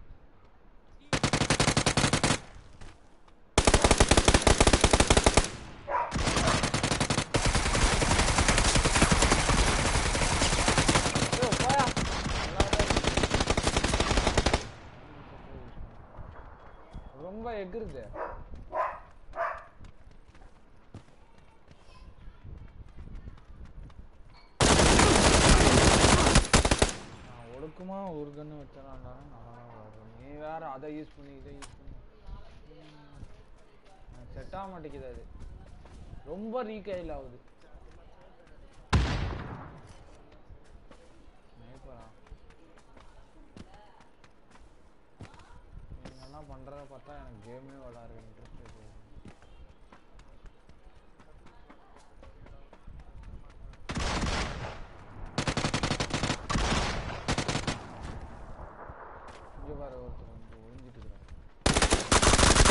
S1: ஏய், போயா. ரொம்ப எகுருது நான் ஒடுக்குமா ஒரு கன்று வச்சாலும் நல்லா வரும் நீ வேற அதை யூஸ் பண்ணி இதை யூஸ் பண்ணி செட் ஆக மாட்டேங்குது அது ரொம்ப ரீகைல் ஆகுது ஸ்னைப்பரா நீங்கெல்லாம் பண்றத பார்த்தா எனக்கு கேமே விளாட்ற இன்ட்ரெஸ்ட் இருக்கு இங்க பாரு ஒருத்தர் வந்து ஒளிஞ்சிட்டு இருக்கிறார்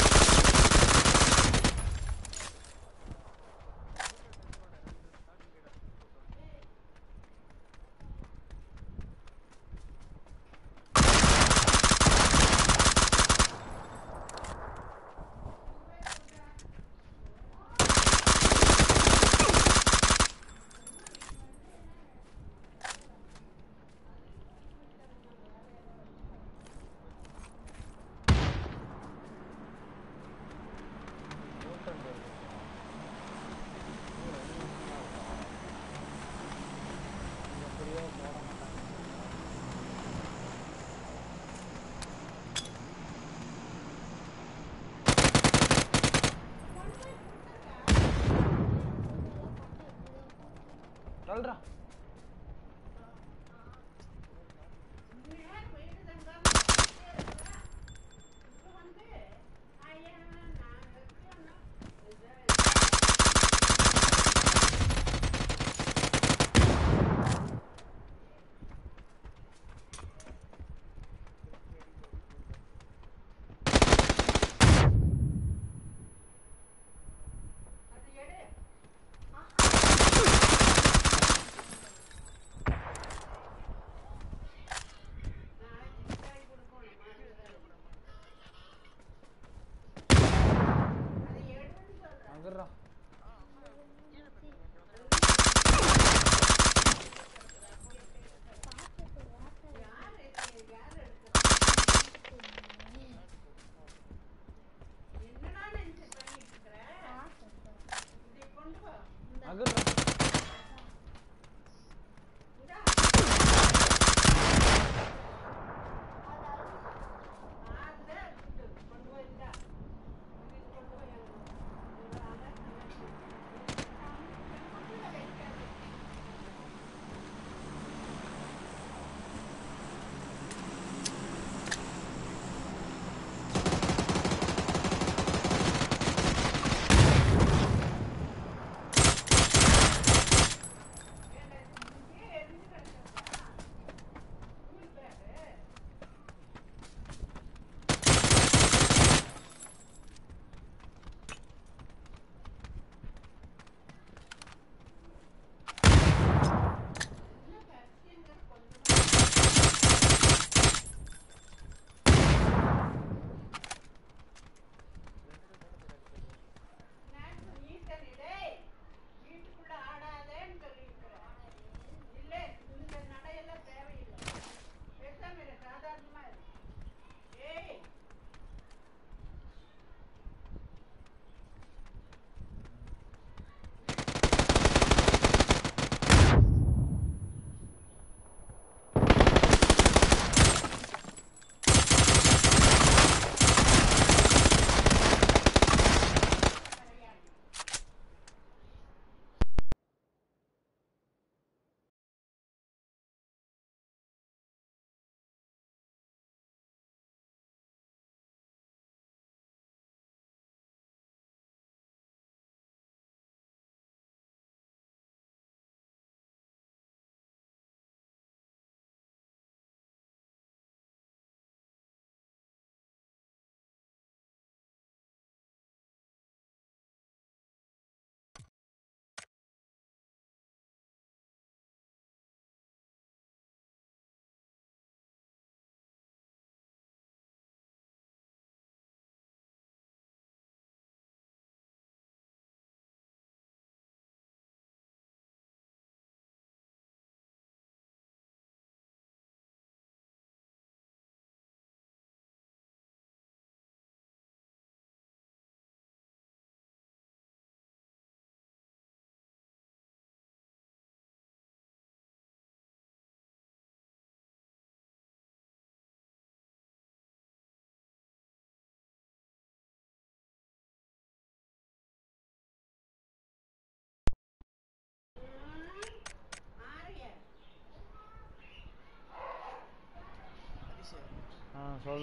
S1: ஓட்டம் இருக்கு. இது ரெண்டு நிமிஷமா இருக்கா? இது எப்படியோ போட மாட்டாங்க தள்ளுறா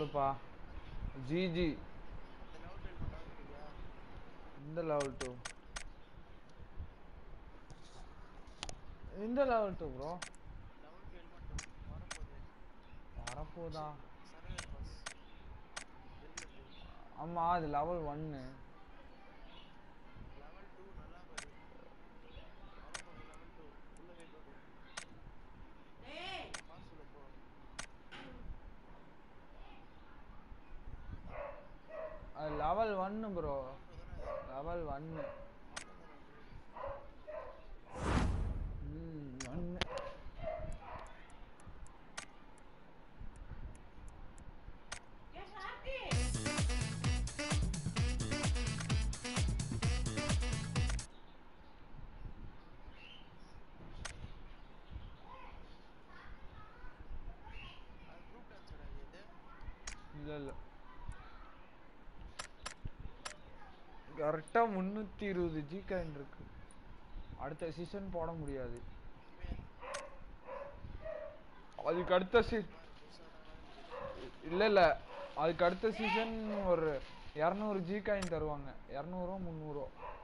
S1: போதுப்பா ஜிஜி
S3: இந்த லெவல் டுவெல் மட்டும் வாங்கிக்கிறியா
S1: இந்த லெவல் டூ இந்த level two bro
S3: level twelve மட்டும் வரப்போகுது
S1: வரப்போதா
S3: சர்வே பாஸ் ஹெல்மெட்டு
S1: ஆமா அது லெவல் ஒன்னு
S3: லெவல் டூ நல்லா பாரு வரப்போகுது லெவல் டூ உள்ள போய் பாரு
S4: ஏய்
S3: பாஸ் உள்ள போ
S1: அது லெவல் ஒன்னு ப்ரோ
S3: தானே
S1: லெவல் ஒன்னு ம் ஒன்னு
S4: ஏ சாந்தி
S3: அது குரூப் டான்ஸ் ஆடாது இது
S1: இல்ல இல்ல கரெக்டா முன்னூத்தி இருபது ஜி காயின் இருக்கு அடுத்த சீசன் போட முடியாது அதுக்கு அடுத்த சீ இல்ல இல்ல அதுக்கு அடுத்த சீசன் ஒரு இரநூறு ஜி காயின் தருவாங்க இரநூறோ முந்நூறோ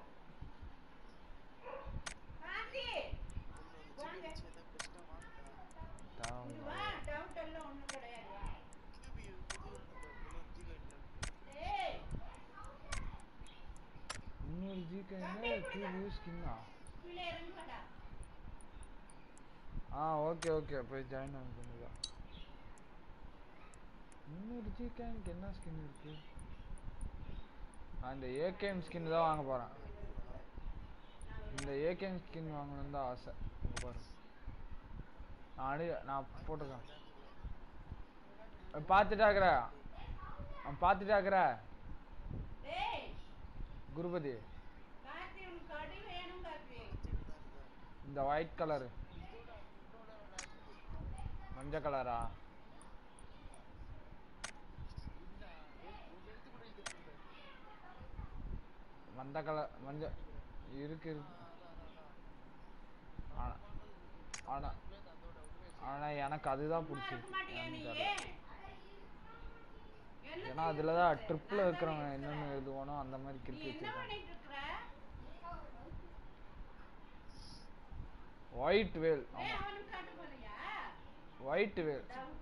S4: சாந்தி
S3: முந்நூறு ஜிபி வச்சு எதாவது பெஸ்ட்டாக வாங்கிட்டா
S4: இங்க வா டவுட் எல்லாம் ஒண்ணும் கிடையாது வா.
S3: கியூபி புது முந்நூறு ஜிபி
S4: ஏய்
S1: முந்நூறு ஜி காயின் கியூ ஸ்கின்னா
S4: கீழே இறங்கி வாடா
S1: ஆ ஓகே ஓகே போய் ஜாயின் ஆக பண்ணுதா முந்நூறு ஜி காயினுக்கு என்ன ஸ்கின் இருக்கு அந்த ஏகேஎம் ஸ்கின் தான் வாங்க போறேன் இந்த ஏகேஎம் ஸ்கின் வாங்கணும்னு தான் ஆசை இங்க பாரு நான் அடி நான் போட்டிருக்கேன் பார்த்துட்டாக்குற பார்த்துட்டாக்குற
S4: ஏய்
S1: குருபதி
S4: கார்த்தி உனக்கு அடி வேணும் கார்த்தி
S1: இந்த ஒயிட் கலரு மஞ்சள் கலரா மந்த கலர் மஞ்சள் இருக்கு இருக்கு ஆனா ஆனா ஆனா எனக்கு அதுதான்
S4: சும்மா இருக்க
S1: பிடிச்சிருக்கு
S4: மாட்டியா நீ
S1: ஏன்னு தெரியல.
S4: என்ன
S1: ஏன்னா அதுல தான் ட்ரிப்பில் இருக்கிறவங்க என்னென்ன எழுதுவானோ அந்த மாதிரி
S4: நீ
S1: கிறுக்கி
S4: என்ன
S1: வச்சிருக்காங்க
S4: பண்ணிட்டு இருக்கிற
S1: ஒயிட் வேல்
S4: ஏய்
S1: ஆமா
S4: அவனுக்கு காட்ட போறியா
S1: ஒயிட் வேல்
S4: டவுட்டு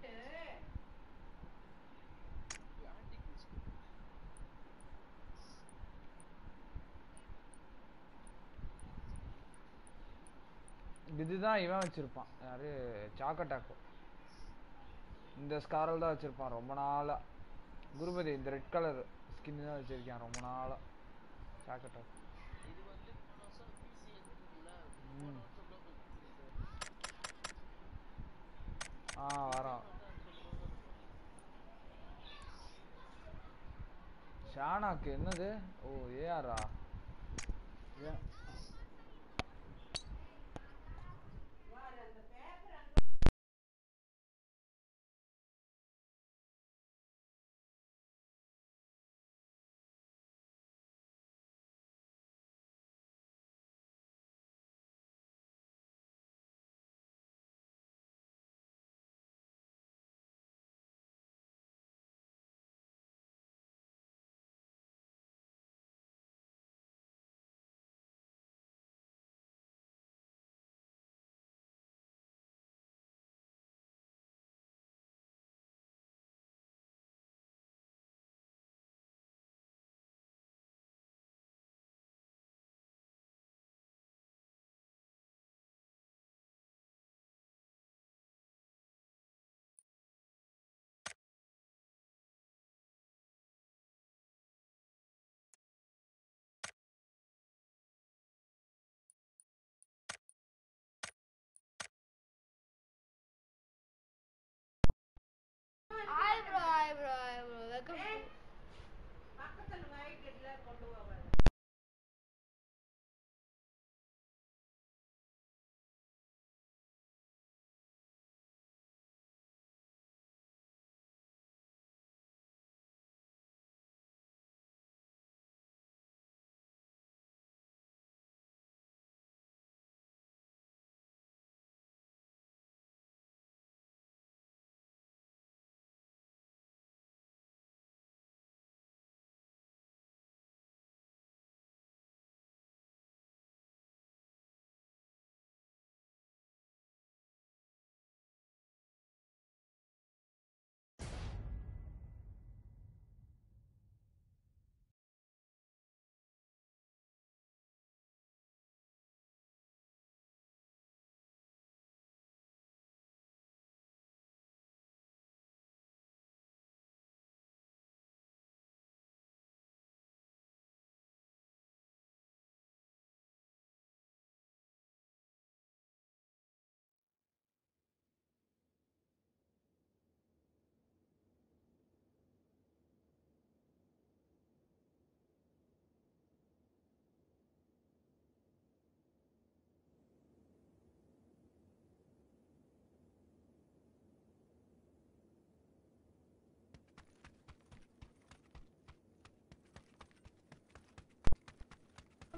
S1: இதுதான் இவன் வச்சிருப்பான் யாரு சாக்கட்டாக்கோ இந்த ஸ்காரல் தான் வச்சிருப்பான் ரொம்ப நாளா குருபதி இந்த ரெட் கலர் ஸ்கின் தான் வச்சிருக்கேன் ரொம்ப நாளா சாக்கட்டாக்கோ
S3: இது வந்து போன வருஷம் பிசி எடுத்துருக்குல்ல
S1: ம்.
S3: போன வருஷம் global series.
S1: ஆ வரோம் ஷானாக்கு என்னது ஓ ஏஆரா ஏன்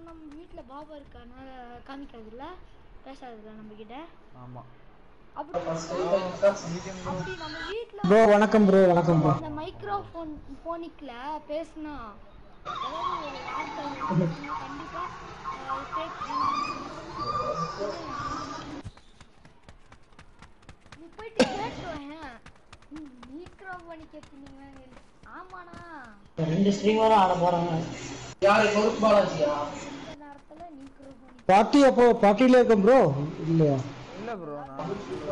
S2: நம்ம வீட்ல பாபா இருக்கானால காமிக்கிறது இல்ல பேசாததுல நம்ம கிட்ட
S1: ஆமா
S2: அப்படி அப்படி நம்ம வீட்ல
S5: ப்ரோ வணக்கம் ப்ரோ வணக்கம் ப்ரோ
S2: இந்த மைக்ரோஃபோன் போனிக்ல பேசினா ஏதாவது ஒரு வார்த்தை பேசினா கண்டிப்பா அஹ், fake நீ போயிட்டு கேட்டுருவேன் மைக்ரோஃபோனிக் எப்படிங்க ஆமாண்ணா
S5: ரெண்டு ஸ்ட்ரீமரும் ஆட போறாங்க
S2: இந்த நேரத்துல மைக்ரோஃபோனிக்
S5: பார்ட்டி அப்போ பார்ட்டில இருக்கேன் ப்ரோ இல்லையா
S1: இல்ல ப்ரோ நான்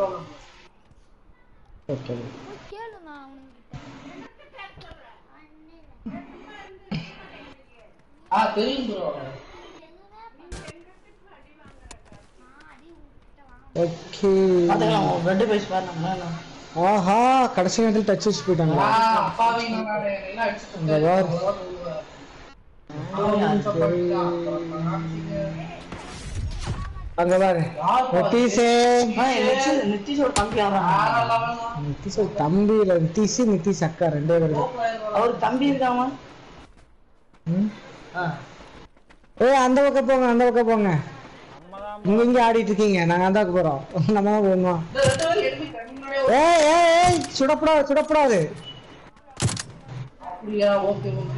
S5: ஓகே
S2: போய் கேளுண்ணா அவனுங்கிட்ட
S6: ஆ தெரியும் ப்ரோ
S5: ஓகே
S6: பாத்துக்கலாம் ரெண்டு பேஸ் பாருங்க
S5: ஆஹா கடைசி நேரத்தில் டச் வச்சு போயிட்டாங்க
S6: அப்பாவி நானே எல்லாம்
S5: இந்த
S6: அடிச்சுட்டு
S5: வார். அங்க பாரு நித்தீஷே
S6: நித்திஷோட தம்பி அவன்
S5: நித்தீஷ் தம்பி இல்ல நித்தீஷ் நித்தீஷ் அக்கா ரெண்டே பேர் தான்
S6: அவர் தம்பி இருக்காம
S5: ம். ஏய் அந்த பக்கம் போங்க அந்த பக்கம் போங்க
S1: நம்ம தான்
S5: இங்க இங்க ஆடிட்டு இருக்கீங்க நாங்க அந்த பக்கம் போறோம் நம்ம தான் போகணும் ஏய் ஏய் ஏய் சுடப்படாது சுடப்படாது
S6: அப்படியா ஓகே ஓகே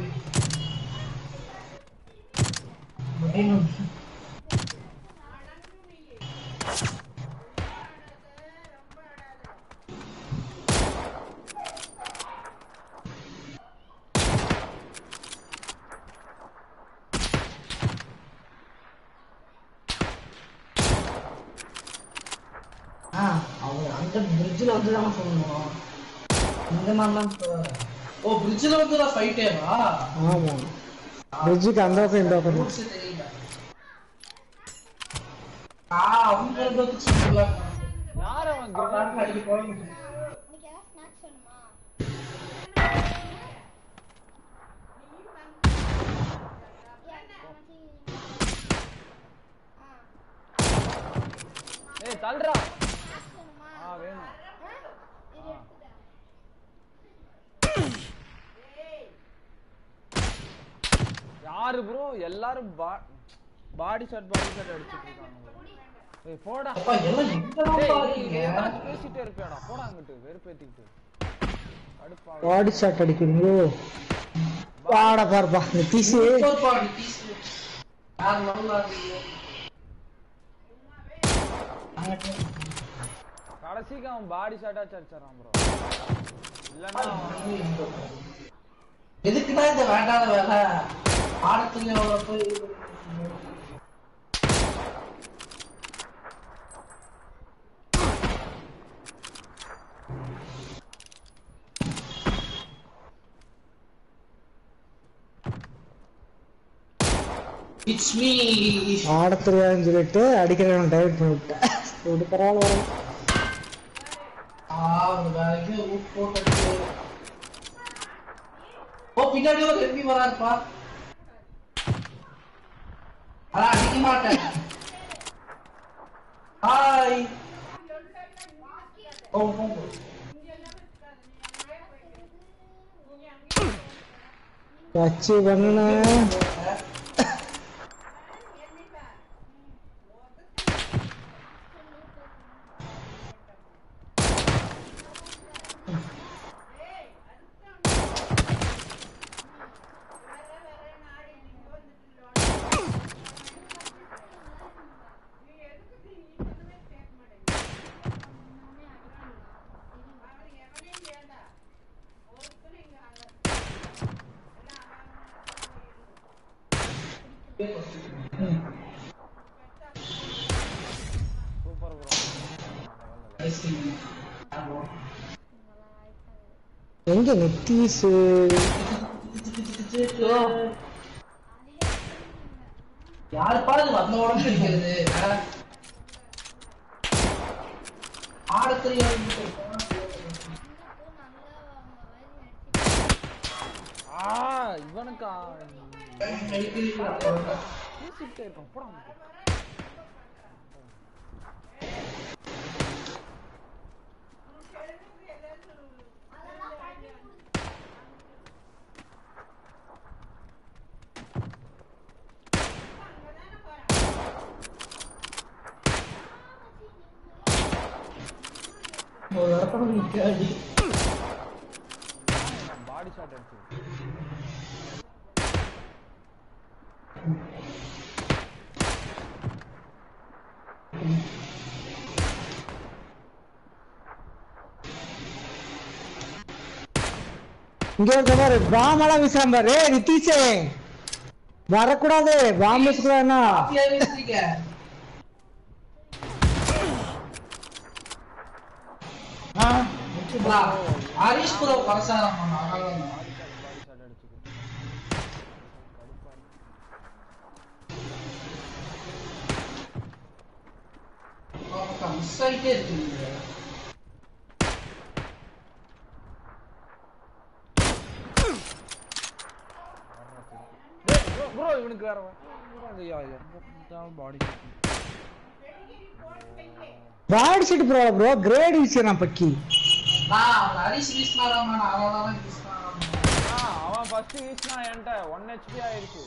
S6: ஆ அவங்க அந்த பிரிட்ஜில் வந்து தான் சொல்லணும் இந்த மாதிரிலாம் இப்ப- ஓ பிரிட்ஜில் வந்து தான் ஃபைட்டேவா
S5: ஆமா பிரிட்ஜுக்கு அந்த பக்கம் இந்த பக்கம்
S6: ரூல்ஸ் தெரியல ஆ அவங்க வந்து சொல்லலாம்
S1: யார் அவன் கிரிக்கெட்
S6: அடிக்க போய்
S2: இன்னைக்கு ஏதாவது ஸ்நாக்ஸ் வேணுமா
S1: ஏய் தள்ளுறா
S2: ஸ்நாக்ஸ் வேணுமா
S1: ஆ வேணும்
S2: இரு எடுத்துக்கிறேன்
S1: யாரு ப்ரோ எல்லாரும் பா பாடி ஷாட் பாடி ஷாட் அடிச்சிட்டு இருக்காங்க bro. ஏய் போடா
S6: அப்பா எல்லாம் எங்கதான்
S1: டேய், நீ
S6: பாருங்க
S1: ஏதாச்சும் பேசிட்டே இருப்பியாடா போடா அங்கிட்டு வெறுப்பேத்திக்கிட்டு அடுப்பா
S5: பாடி ஷாட் அடிக்கிறீங்களோ வாட பாருப்பா நித்தீஷ்
S6: சூப்பர் பாடி பீஸ் யார் நல்லா இருக்கீங்க
S1: கடைசிக்கு அவன் பாடி ஷாட்டாச்சும் அடிச்சிடறான் ப்ரோ இல்லன்னா அவன்
S6: எதுக்குதான் இந்த வேண்டாத வேலை ஆடத்துல எவ்வளோ போய் இது பண்ணிட்டு இட்ஸ் மீ
S5: ஆட தெரியாதுன்னு சொல்லிட்டு அடிக்கிறவன் டைவர்ட் பண்ணி விட்டேன் ஒரு பரவாயில்ல வரும்
S6: ஆ ஒரு வேலைக்கு ரூட் போட்டு ஓ பின்னாடி ஒரு எம்பி வராருப்பா அதான் அடிக்க மாட்டேன் ஹாய் ஓ போங்க
S5: வச்சு பண்ணுன
S1: சூப்பர் ப்ரோ
S5: எங்க நித்தீஷ்
S6: யாருப்பா இது வந்த உடம்பு இருக்கிறது ஆட தெரியாது
S1: ஆ இவனுக்கா பேசிக்கிட்டே இருக்கான் போடா அங்கிட்டு.
S6: ஒரு இடத்துல நிக்காது
S1: பாடி ஷாட் அடிச்சு
S5: இங்க இருக்க பாரு பாமெல்லாம் வீசுறான் பாரு ஏய் நித்தீஷே வரக்கூடாது பாம்பு வீசக்கூடாதுன்னா
S6: காப்பியா வீசுறீங்க ஆ, முக்கியமா. ஹரிஷ் ப்ரோ பரசாரம் அதனால
S1: பாடி ஷாட் அடிச்சுக்கு
S6: மிஸ் ஆயிட்டே இருக்குங்க
S1: ப்ரோ இவனுக்கு வேற body
S5: body shot bro bro கிரேட் வீசுறான் பக்கி
S6: நான் அவன் ஹரிஷ் வீசினாராமா நான் அவன் வீசினாராமா
S1: அவன் ஃபர்ஸ்ட் வீசினா என்கிட்ட ஒன் ஹெச்பி ஆயிடுச்சு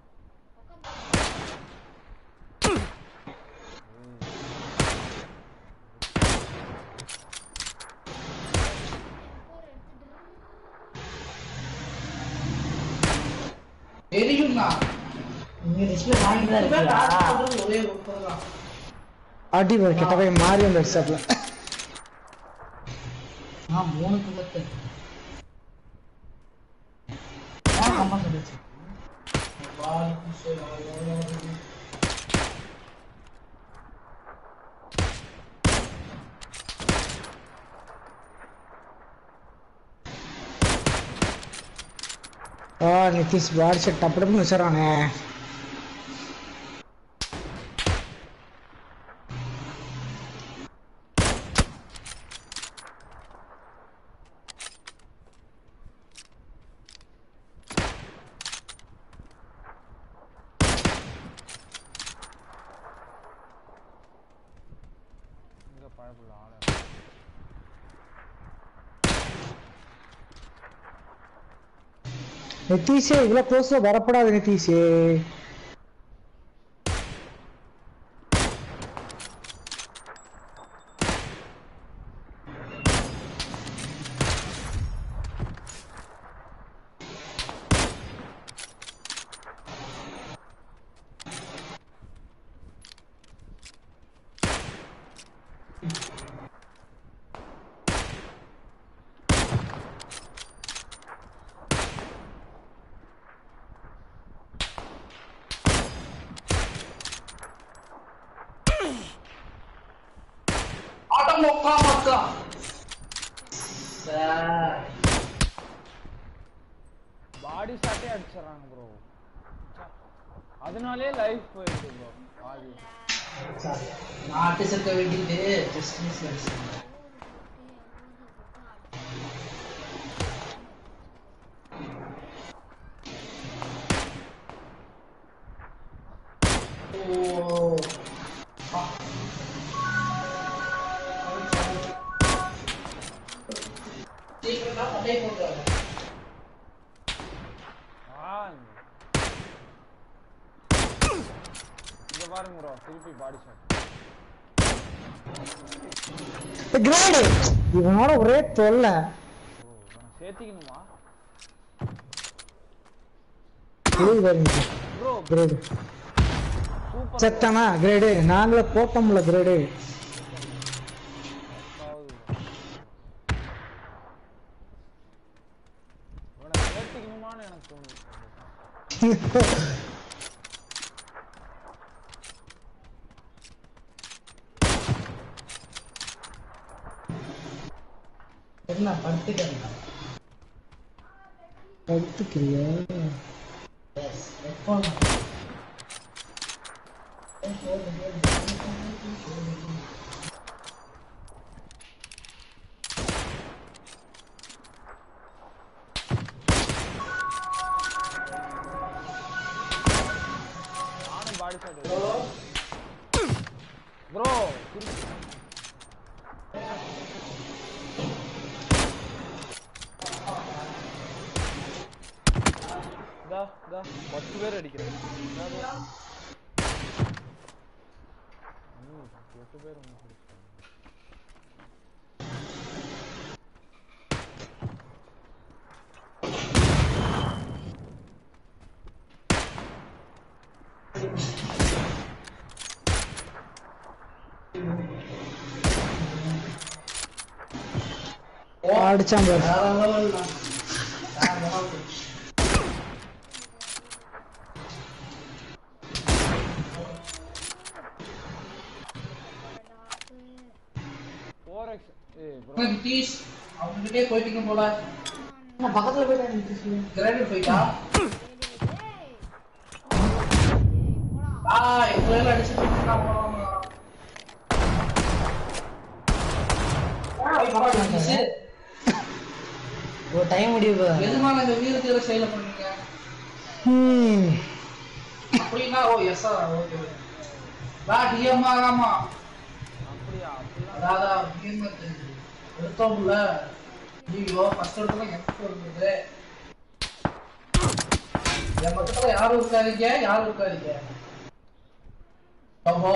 S6: தெரியும்ண்ணா
S5: நீங்க லிஸ்ட்ல வாங்கிட்டு தான்
S6: இதுவே
S5: இருக்கியா
S6: டார்ச் பண்றது ஒரே ஒருத்தர் தான்
S5: அடி bro, கிட்ட போய் மாறி அந்த ஹெட்செட்ல
S6: நான் மூணு பிள்ளை ஆ அம்மா சொல்லுச்சு பால் குஷே
S5: ஆ நிதிஷ் பாடி ஷீட் டப்பு டப்புன்னு வச்சுறானே
S1: இங்க பழப்புள்ள ஆள
S5: நிதிஷே இவ்வளவு க்ளோஸ்ல வரப்படாது நிதிஷே
S6: ஆட்டம் உக்கா மக்கா சார்
S1: பாடி ஷாட்டே அடிச்சிடறாங்க ப்ரோ அதனாலே லைஃப் போயிடுது ப்ரோ பாதி
S6: சார் நாட்டு செத்த வேண்டிட்டு ஜஸ்ட் மிஸ் அடிச்சேன் ஓ ஆ. சீக்கிரமா அப்படியே போட்டுருவாங்க
S1: ஆ இங்க பாருங்க ப்ரோ திருப்பி பாடி ஷாட்
S5: கிரேடு இவனோட ஒரே தொல்லை
S1: ஓ நான் சேர்த்திக்கணுமா
S5: புரியுது பாருங்க
S1: ப்ரோ
S5: கிரேடு
S1: சூப்பர்
S5: செத்தானா கிரேடு நாங்களே போட்டோம்ல கிரேடு
S1: இவனை சேர்த்திக்கணுமான்னு எனக்கு தோணுது
S6: என்ன படுத்துக்கிறேன்
S5: படுத்துக்கிறியா
S6: எஸ் ஹெட்ஃபோன்
S1: நானும் பாடி ஷாட் ப்ரோ இதா இதா பத்து பேர் அடிக்கிறேன் இதா, இதா. ம், எட்டு பேர் ஒன்று பிடிச்சிட்டாங்க
S5: அடிச்சான் பாரு
S6: வேற level தான். வேற level.
S1: ஃபோர் எக்ஸ் ஏ ப்ரோ
S6: அண்ணா, நிதிஷ், அவங்ககிட்டயே போயிட்டீங்க போல அண்ணா, பக்கத்துல போயிட்டா நிதிஷ் கிரானைட் போயிட்டா ஆ எங்களை அடிச்சுட்டு இருக்கா போறாங்க
S5: ஒரு டைம் முடிவு
S6: எதுமான இந்த வீர தீர செயல பண்ணீங்க
S5: ம்
S6: அப்படின்னா ஓ எஸ் சார் ஓகே வா டிஎம்மா ஆமா
S1: அப்படியா அப்படிலாம்
S6: அதாவது டிஎம் எடுத்தோம்ல ஐயோ ஃபர்ஸ்ட் இடத்துல எனக்கு இருந்தது என் பக்கத்துல யாரும் இருக்காதீங்க யாரும் இருக்காதீங்க அப்போ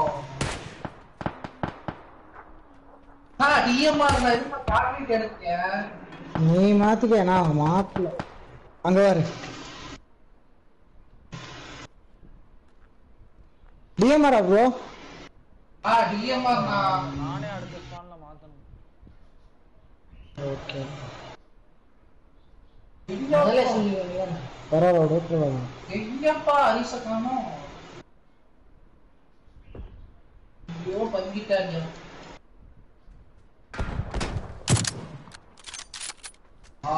S6: ஆ டிஎம்மா இருந்தா இருந்தா கார்னேட் எடுத்தேன்
S5: நீ மாத்திக்க நான் மாத்தல அங்க பாரு டிஎம்ஆரா ப்ரோ
S6: ஆ டிஎம்மா நான்
S1: நானே அடுத்த ஸ்பான்ல மாத்தணும்
S5: ஓகே
S6: முதல்ல சொல்லி
S5: பரவாயில்ல ரோட்ல வாங்க
S6: எங்கப்பா ஹரிச காணோம் ஐயோ பங்கிட்டாங்க ஆ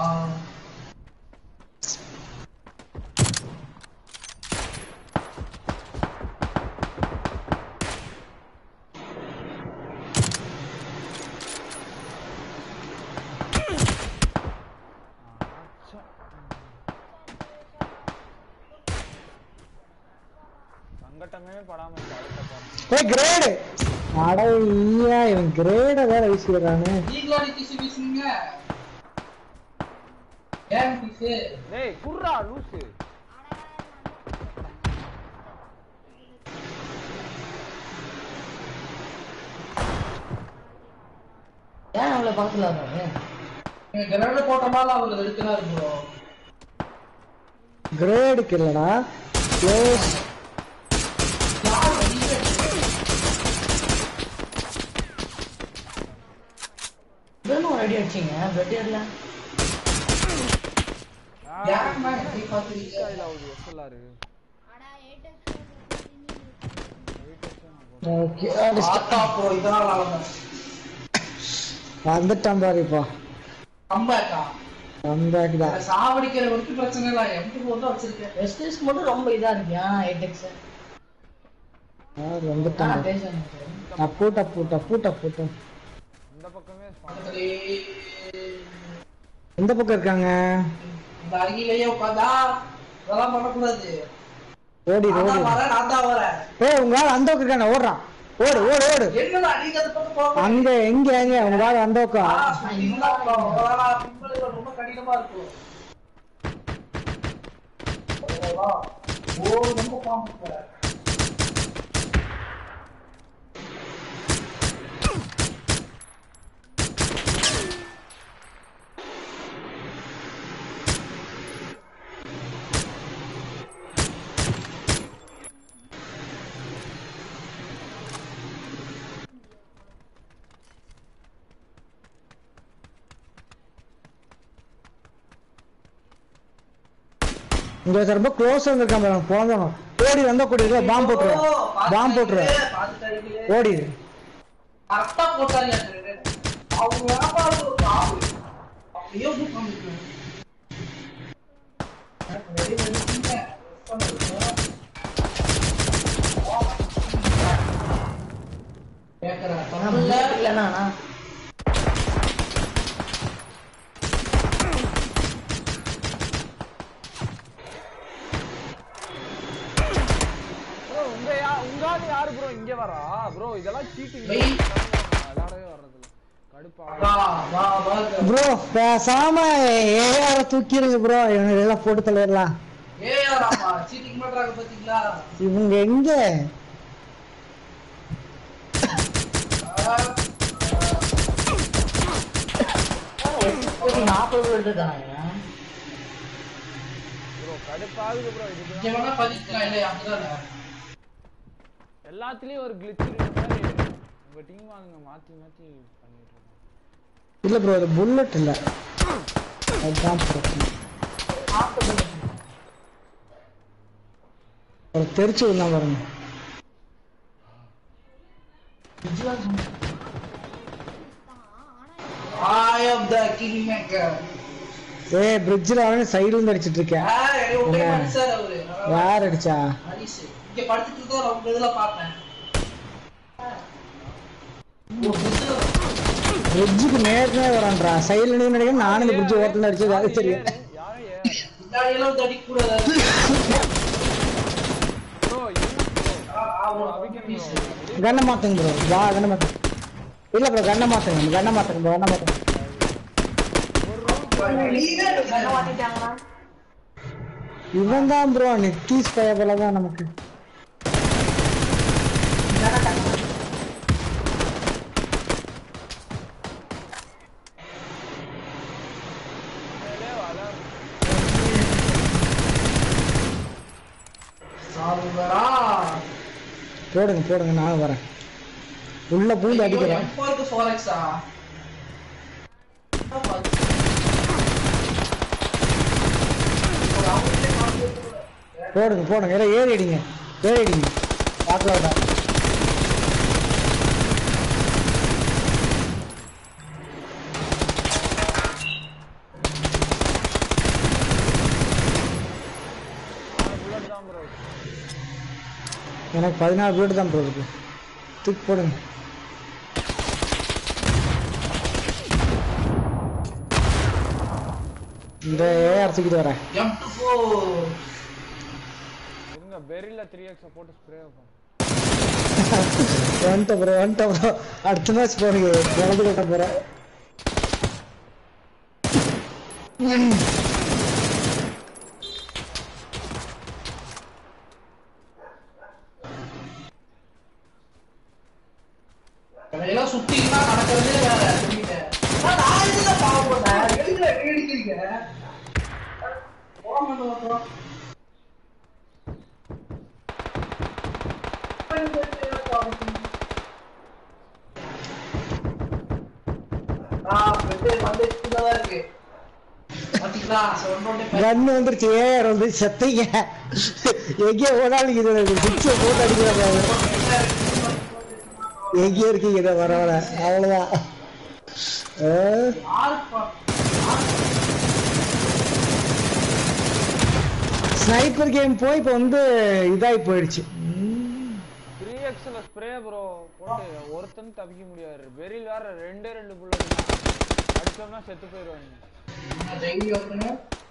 S1: அச்சா. சங்கட்டமே படாம இருக்கு அடுத்த பாடம்
S5: ஏய் கிரேடு அட ஈயா இவன் கிரேட வேற வீசிடுறானே
S6: நீங்களா டிசி பேசுனீங்க ஏன் டிசி
S1: டேய் குர்ரா லூசு
S6: ஏன் அவ்வளவு பக்கத்துல இருந்தாங்க கிரேடு போட்ட மாதிரி அவங்களுக்கு எடுக்கிறாரு ப்ரோ
S5: கிரேடுக்கு இல்லடா க்ளோஸ்
S6: யார் வெளியே இதெல்லாம் ஒரு அடி அடிச்சீங்க பெட் ஏர்ல யாரும்மா எப்படி பாக்குறீங்க
S1: கையில் ஆகுது எஸ்எல்ஆர்
S5: ஓகே
S6: ஆத்தா ப்ரோ இதெல்லாம் நடந்தது
S5: வந்துட்டான் பாரு இப்போ
S6: கம்பேக்கா
S5: கம்பேக் தான்
S6: சாவடிக்கிற வரைக்கும் பிரச்சனை இல்லை எம்டி போட்டு தான் வச்சிருக்கேன் எஸ்டிஎஸ் மட்டும் ரொம்ப இதா இருக்கியா எயிட்
S5: ஆ, வந்துட்டான் பாரு.
S6: பேசுறேன்
S5: டப்பு டப்பு டப்பு டப்பு டப்பு
S1: இந்த பக்கமே spawn.
S6: பக்கத்துலயே
S5: எந்த பக்கம் இருக்காங்க
S6: இந்த அருகிலேயே உட்காந்தா இதெல்லாம் பண்ணக்கூடாது
S5: ஓடி
S6: நான்
S5: ஓடி
S6: தான் வரேன் நான் தான் வரேன்
S5: ஏய் உங்க ஆள் அந்த பக்கம் இருக்கானே ஓடுறான் ஓடு ஓடு ஓடு
S6: என்னடா நீங்க அந்த பக்கம் போக
S5: அங்க எங்க எங்க உங்க ஆள் அந்த பக்கம்
S6: ரொம்ப கடினமா இருக்கும் ஓ ரொம்ப பாம்பு போற.
S5: இங்க ஒருத்தன் ரொம்ப க்ளோஸ் வந்திருக்கான் பாரு போந்தணும் ஓடி வந்த கூடிய பாம்பு போட்டுருவேன்
S6: ஓ,
S5: பாம்பு போட்டுருவேன்
S6: பார்த்துட்டாங்களே.
S5: ஓடிடு
S6: கரெக்டா போட்டாங்க அவங்க வியாபாரம் ஒரு ஆளு. அப்படியே வந்து காமிக்கணும். எனக்கு ready பண்ணிட்டீங்க. கேக்குறேன். இல்ல.
S1: ப்ரோ உங்க யா உங்க ஆளு யாரு ப்ரோ இங்க வரா ப்ரோ இதெல்லாம் சீட்டிங்
S6: வெய்.
S1: விளையாடவே வர்றதில்ல கடுப்பா
S6: வா, வா, வா.
S5: ப்ரோ பேசாம ஏஆர தூக்கிடுங்க ப்ரோ இவனுக்கு எல்லாம் போட்டு தள்ளிடலாம்
S6: ஏய், ஆமா, cheating பண்றாங்க பாத்தீங்களா?
S5: இவங்க எங்க
S6: ஆ,
S1: ப்ரோ கடுப்பாகுது ப்ரோ இதுக்கு
S6: இங்க வேணா பதிக்கலாம் இல்லையா அப்படிதானே
S1: எல்லாத்துலயும் ஒரு கிளிச் இருக்கிற மாதிரி உங்க டீம் ஆளுங்க மாத்தி மாத்தி பண்ணிட்டு இருக்காங்க
S5: இல்ல ப்ரோ இது புல்லட் இல்ல அதுதான் பிரச்சனை ஒரு தெரிச்சு விடலாம் பாருங்க
S6: I am the kingmaker.
S5: ஏய் பிரிட்ஜில் அவனே சைடுல இருந்து அடிச்சிட்டு இருக்கேன்
S6: யார் என்னை விட்டே
S5: என்ன?
S6: மனுஷர் அவரு.
S5: யார் அடிச்சா
S6: ஹரிஷ். இங்க படுத்துட்டு தான் ரொம்ப இதுல பார்த்தேன். ஓ, bridge-ல
S5: பிரிட்ஜுக்கு நேர்னே வரான்றா சைடுல நின்று நினைக்கிறேன் நானும் இந்த பிரிட்ஜ் ஓரத்துல அடிச்சது அது தெரியும்
S1: யாரும் ஏறு
S6: பின்னாடி எல்லாம் வந்து அடிக்கக்கூடாது.
S1: ப்ரோ
S6: ஆ, ஆ, ஒரு
S1: அவிக்கணும்
S6: piece.
S1: bro.
S5: கண்ணை மாத்துங்க ப்ரோ வா கண்ணை மாத்துங்க இல்ல ப்ரோ கண்ணை மாத்துங்க கண்ணை மாத்துங்க ப்ரோ கண்ணை மாத்துங்க
S6: நீங்க கண்ணை மாட்டிட்டாங்களா?
S5: இவன் தான் ப்ரோ நித்தீஷ் பயபல தான் நமக்கு
S6: சாவுங்கடா.
S5: போடுங்க போடுங்க நானும் வரேன் உள்ள பூந்து அடிக்கிறேன்
S6: எப்போ இருக்கு 4x-ஆ? ஒரு அவங்களே பார்த்து
S5: போடுங்க போடுங்க எல்லாம் ஏறி அடிங்க ஏறி அடிங்க பார்க்கலாம்
S1: புல்லட் தான் ப்ரோ
S5: எனக்கு பதினாறு புல்லட் தான் ப்ரோ இருக்கு தூக்கி போடுங்க இந்த ஏஆர் தூக்கிட்டு வரேன்
S6: M24
S1: இருங்க பெரில த்ரீ எக்ஸை போட்டு ஸ்ப்ரே வைப்போம்
S5: வந்துட்ட ப்ரோ வந்துட்ட ப்ரோ அடுத்த மேட்ச் போறீங்க வலது கட்ட போறேன்
S6: இதெல்லாம் சுத்திங்கன்னா நடக்கிறதே வேற சொல்லிட்டேன் ஆனா, நான் இதுல பாவம் பண்ணேன் எதுக்குல அடிக்கிறீங்க போகாம இருந்த மாத்திரம். ஆ, பெட்டு வந்து இதுலதான் இருக்கு. பாத்தீங்களா? சொன்னோனே பய-
S5: கண்ணு வந்துருச்சு ஏஆர் வந்து செத்தீங்க எங்கேயோ போனாலும் இது பிக்சர் போட்டு அடிக்கிற பாரு எங்கேயோ இருக்கீங்க இதை வர வர அவ்வளவுதான் ஆ,
S6: ஆறு பா-
S5: ஸ்னைப்பர் கேம் போய் இப்போ வந்து இதாகி போயிடுச்சு
S1: த்ரீ எக்ஸ்ல ஸ்ப்ரே ப்ரோ போட்டு ஒருத்தன் தப்பிக்க முடியாது பெரில் வேற ரெண்டே ரெண்டு புல்லட் அடிச்சோம்னா செத்து போயிடுவாங்க
S6: என்ன தைரியம் இருக்குங்க?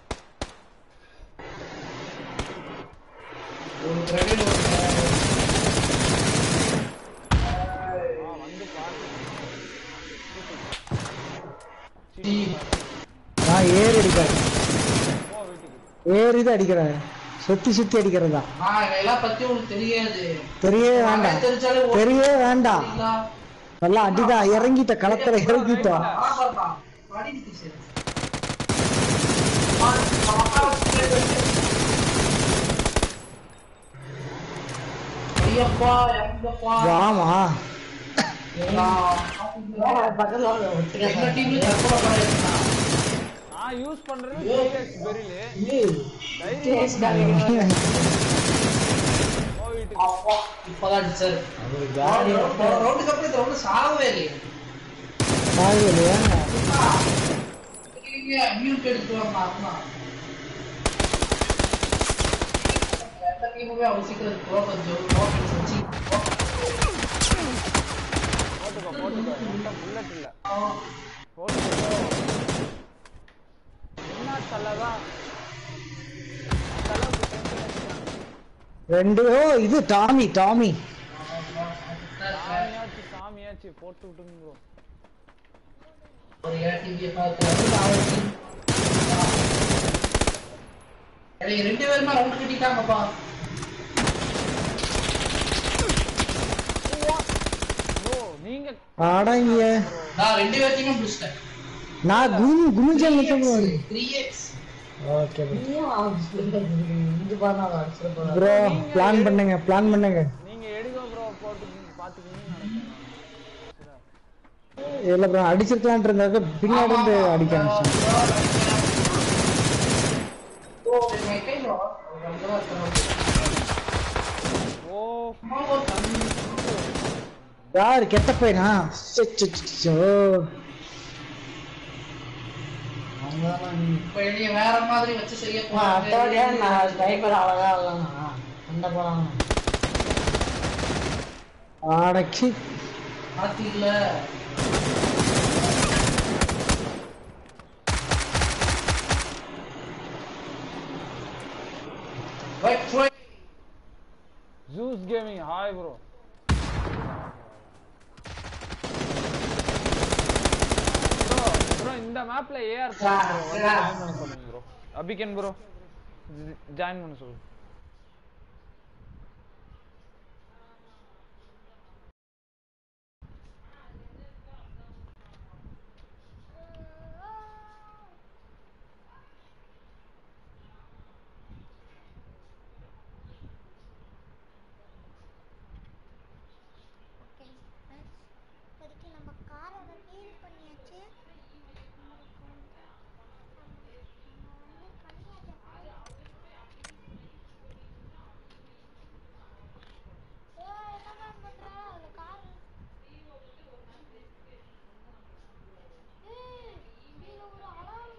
S6: ஒரு கிரெடிட்
S1: ஆ வந்து பாத்து
S5: நான் ஏறி அடிக்கிறேன்
S1: போ வீட்டுக்கு
S5: ஏறி தான் அடிக்கிறேன் சுத்தி சுத்தி அடிக்கிறது தான்
S6: நான் இதெல்லாம் பத்தி உங்களுக்கு தெரியாது
S5: தெரியவே வேண்டாம்
S6: நான் தெரிஞ்சாலே ஓ-
S5: தெரியவே வேண்டாம்
S6: சரிங்களா?
S5: நல்லா அடிதான் இறங்கிட்ட களத்துல இறங்கிட்டோம்
S6: ஆ, பாருப்பா. படிக்கிட்டு சரி. பாரு, அவன் அக்கா வச்சு கேட்டு. ஐயப்பா, எங்கப்பா?
S5: வாமா
S6: எல்லாம் எங்க டீம்ல தற்கொலை பண்ணிருக்கான்.
S1: நான் யூஸ் பண்றது த்ரீ எக்ஸ் பெரில் போ வீட்டுக்கு
S6: அப்பா, இப்பதான் அடிச்சாரு. போன ரவுண்டுக்கு அப்புறம் இந்த ரவுண்டு சாகவே இல்லையே.
S5: இல்லையா
S6: நீங்க mute எடுத்துட்டு வாங்க, அண்ணா. எந்த டீமுமே அவ்வளவு சீக்கிரம் pro கொஞ்சம் offense வச்சு
S1: போட்டுக்கோ போட்டுக்கோ என்கிட்ட புல்லட் இல்ல
S6: ஆ,
S1: போட்டுக்கோ என்ன தலதான் அந்த அளவுக்கு tension அடிக்கிறாங்க.
S5: ரெண்டு ஓ இது டாமி டாமி
S1: சாமியாச்சு சாமியாச்சு போட்டு விட்டுங்க ப்ரோ
S6: ஒரு ATV ய பார்த்து அவருக்கு டேய், ரெண்டு பேருமே ரவுண்ட் கட்டிட்டாங்கப்பா
S1: ப்ரோ நீங்க
S5: அடங்கிய
S6: நான் ரெண்டு பேர்த்தையுமே பிடிச்சிட்டேன்
S5: நான் குனி குனிஞ்சா மட்டும்
S6: three X
S5: okay bro plan பண்ணுங்க பிளான் பண்ணுங்க
S1: நீங்க எடுங்க ப்ரோ போட்டு பாத்துக்கீங்கன்னு நினைக்கிறேன் சரி.
S5: இல்ல ப்ரோ அடிச்சிருக்கலான் இருந்தாக்க பின்னாடி இருந்து அடிக்க ஆரம்பிச்சான்
S6: ஓ மை கை ப்ரோ ரொம்ப
S1: ஓ
S5: யாரு கெட்ட பையனா சச்சச்சோ.
S6: இப்ப என்னைய வேற மாதிரி வச்சு செய்ய
S7: அடுத்த வாட்டியா நான் ஸ்னைப்பர் அழகா இல்லைண்ணா அந்த படம்
S5: அடக்கி
S6: மாத்தி இல்ல Wait, wait.
S1: Juice gaming hi bro bro bro இந்த மேப்ல ஏஆர் ஜாயின் பண்ண சொல்லுங்க ப்ரோ அபிகன் ப்ரோ ஜாயின் பண்ண சொல்லுங்க
S2: ஓகே ஃப்ரெண்ட்ஸ் இப்போதைக்கு நம்ம காரை ஹீல் பண்ணியாச்சு நம்மளுக்கு வந்து நம்ம வந்து கண்டிப்பாக ஏ என்ன பண்ற அந்த கார் ஏய் நீங்க ஒரு அலாரம்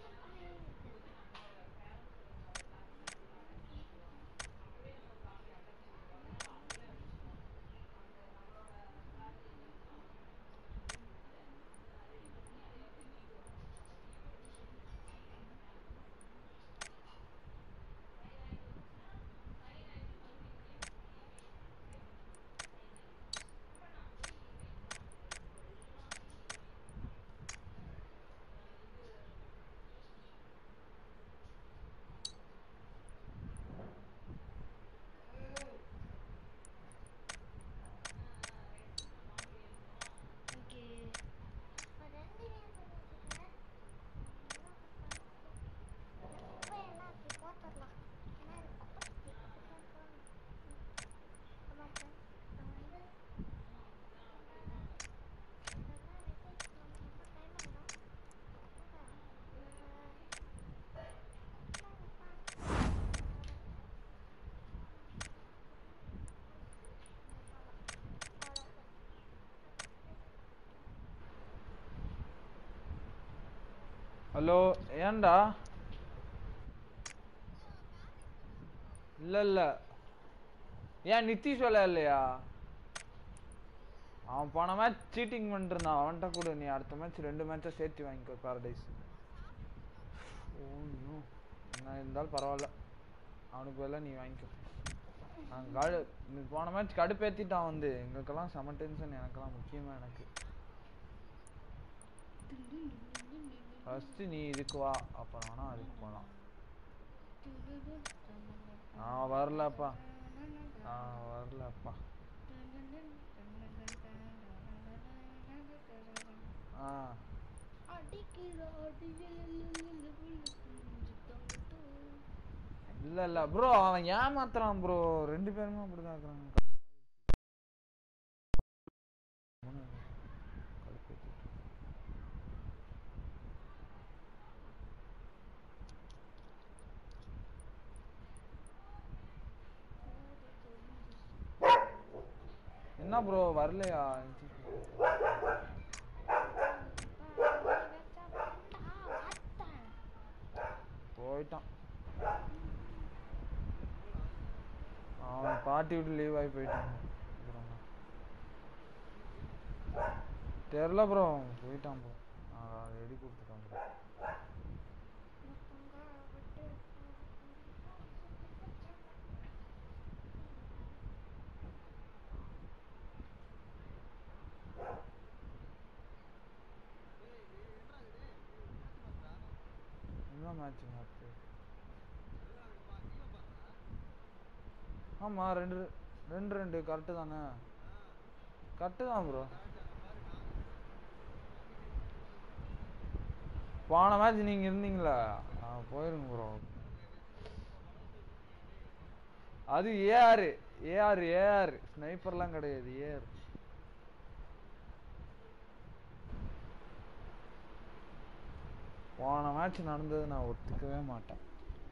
S2: ஓகே இப்போ ரெண்டு நேம் பண்ணிக்கிறேன் இப்போ எல்லாம் அப்படி போட்டுடலாம் ஏன்னா இது பக்கத்து ஆமாம் சார் நம்ம வந்து
S1: ஹலோ ஏன்டா இல்ல இல்ல ஏன் நிதிஷ் வேலை இல்லையா அவன் போன மேட்ச் சீட்டிங் பண்ணிட்டு இருந்தான் அவன்கிட்ட கூட நீ அடுத்த மேட்ச் ரெண்டு மேட்சை சேர்த்து வாங்கிக்கோ பாரடைஸ் ஓ என்ன இருந்தாலும் பரவாயில்ல அவனுக்கு பதிலா நீ வாங்கிக்கோ நான் கடு நீ போன மேட்ச் கடுப்பேத்திட்டான் வந்து எங்களுக்கெல்லாம் செம டென்ஷன் எனக்கெல்லாம் முக்கியமா எனக்கு ஃபர்ஸ்ட் நீ இதுக்கு வா அப்புறம் வேணா அதுக்கு போகலாம் நான் வரலப்பா நான் வரலப்பா ஆ
S2: அடிக்கிற அடியில்
S1: இல்ல இல்ல ப்ரோ அவன் ஏமாத்துறான் ப்ரோ ரெண்டு பேருமே அப்படிதான் இருக்கிறாங்க என்ன ப்ரோ வரலையா போயிட்டான் அவன் பாட்டி விட்டு லீவ் ஆகி போயிட்டான் அப்புறமா. தெரில ப்ரோ போயிட்டான் ப்ரோ நான் ரெடி கொடுத்துட்டான் ப்ரோ என்ன மேட்ச் மேட்ச் ஆமா ரெண்டு ரெண்டு ரெண்டு கரெக்டு தானே கரெக்டு தான் ப்ரோ போன மேட்ச் நீங்க இருந்தீங்களா ஆ போயிருங்க ப்ரோ அது ஏஆர் ஏஆர் ஏஆர் ஸ்னைப்பர்லாம் கிடையாது ஏஆர் போன மேட்ச் நடந்தது நான் ஒத்துக்கவே மாட்டேன்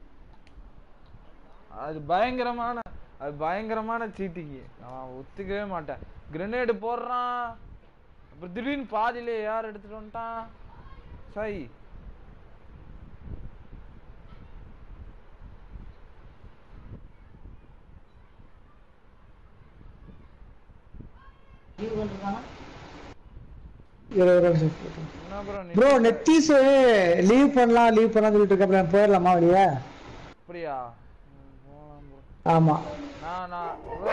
S1: அது பயங்கரமான அது பயங்கரமான சீட்டிங்கு நான் ஒத்துக்கவே மாட்டேன் கிரெனேடு போடுறான் அப்புறம் திடீர்னு பாதியிலே யார் எடுத்துட்டு வந்துட்டான் சை
S6: லீவ் பண்ணிருக்கானா
S5: இருபது நிமிஷம்
S1: என்ன ப்ரோ
S5: ப்ரோ நெத்தீஸ் லீவ் பண்ணலாம் லீவ் பண்ணலாம் சொல்லிட்டு இருக்க போயிடலாமா வெளியே
S1: அப்படியா ம், போலாம் ப்ரோ
S5: ஆமா
S1: நான் நான் ப்ரோ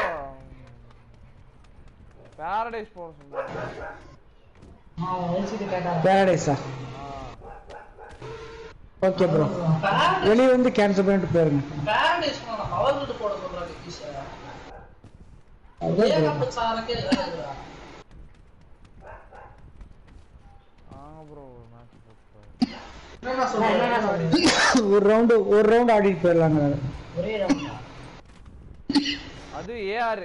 S1: பாரடைஸ் போக சொன்னேன்
S6: அவன் வயசுக்கு கேட்டான்
S5: பேரடைஸா ஓகே ப்ரோ வெளியே வந்து கேன்சல் பண்ணிட்டு போயிருங்க
S6: பேரடைஸ் போனா அவர் வீட்டு போட சொல்றாங்க டீச்சர்
S5: அதான் bro.
S6: ஏகப்பட்ட சாரக்கே வேலைக்குறா
S1: ஆங்க ப்ரோ ஒரு மேட்ச் போட்டு
S6: என்னடா சொல்றேன்
S5: ஒரு ரவுண்டு ஒரு ரவுண்டு ஆடிட்டு போயிடலாங்க
S6: ஒரே ரவுண்டா
S1: அது ஏஆர்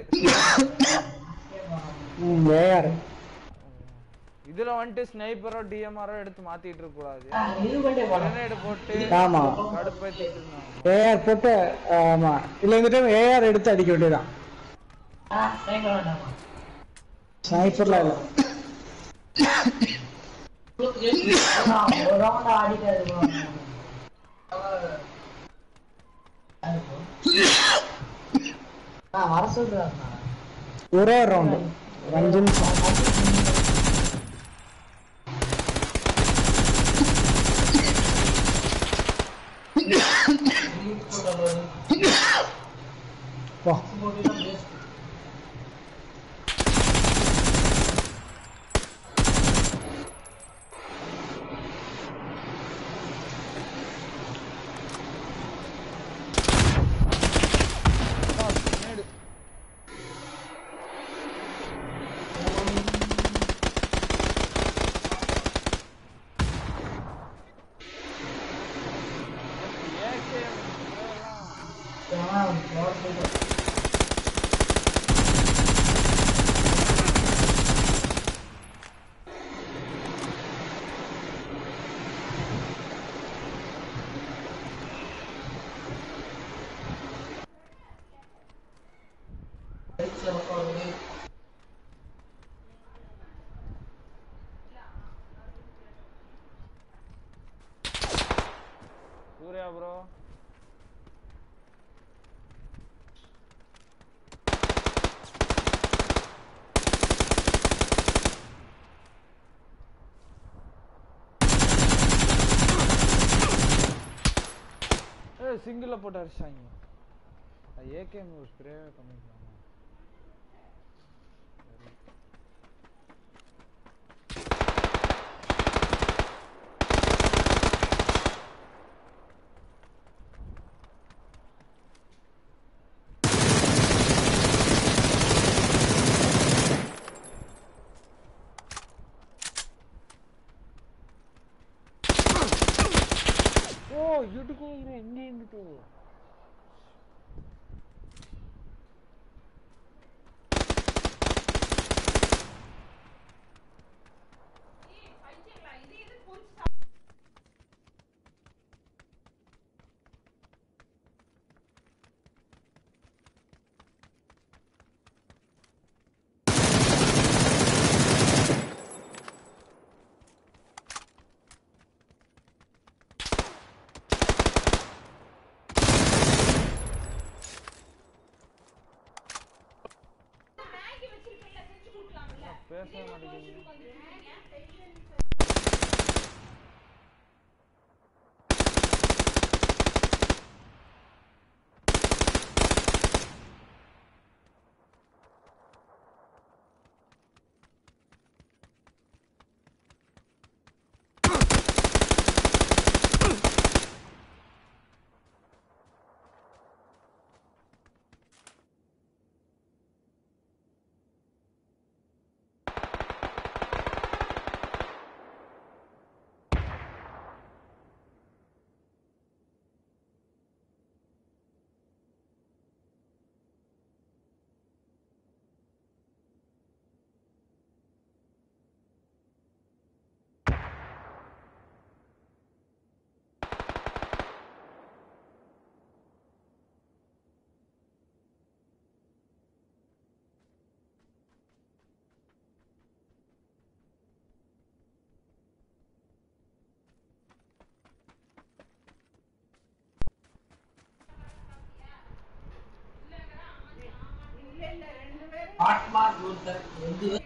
S5: ம் ஏஆர்
S1: இதுல வந்துட்டு ஸ்னைப்பரோ டிஎம்ஆரோ எடுத்து மாத்திட்டு இருக்க கூடாது
S6: இது பண்ணிட்டே போறேன்
S1: கிரனேடு போட்டு
S5: ஆமா
S1: கடுப்பேத்திட்டு இருந்தாங்க
S5: ஏஆர் போட்டு ஆமா இல்ல இந்த டைம் ஏஆர் எடுத்து அடிக்க வேண்டியதுதான்
S6: ஆ தேங்க வேண்டாமா
S5: ஸ்னைப்பர்லாம் இல்லை
S6: ஒரு ரவுண்ட் ஆடிட்டாரு bro. ஆ வர சொல்றாருண்ணா
S5: ஒரே ரவுண்டு அஞ்சு நிமிஷம் வா
S1: grenade. AKM இதெல்லாம் சூர்யா ப்ரோ ஏ சிங்கிள போட்டு அடிச்சாங்க ஏகேஎம் ஒரு ஸ்ப்ரேவே பண்ணிக்கலாம் ஓ இடுக்கோ இரு எங்க இருந்துட்டு பேசவே மாட்டேங்கிறீங்க
S6: ஒருத்தர் ரெண்டு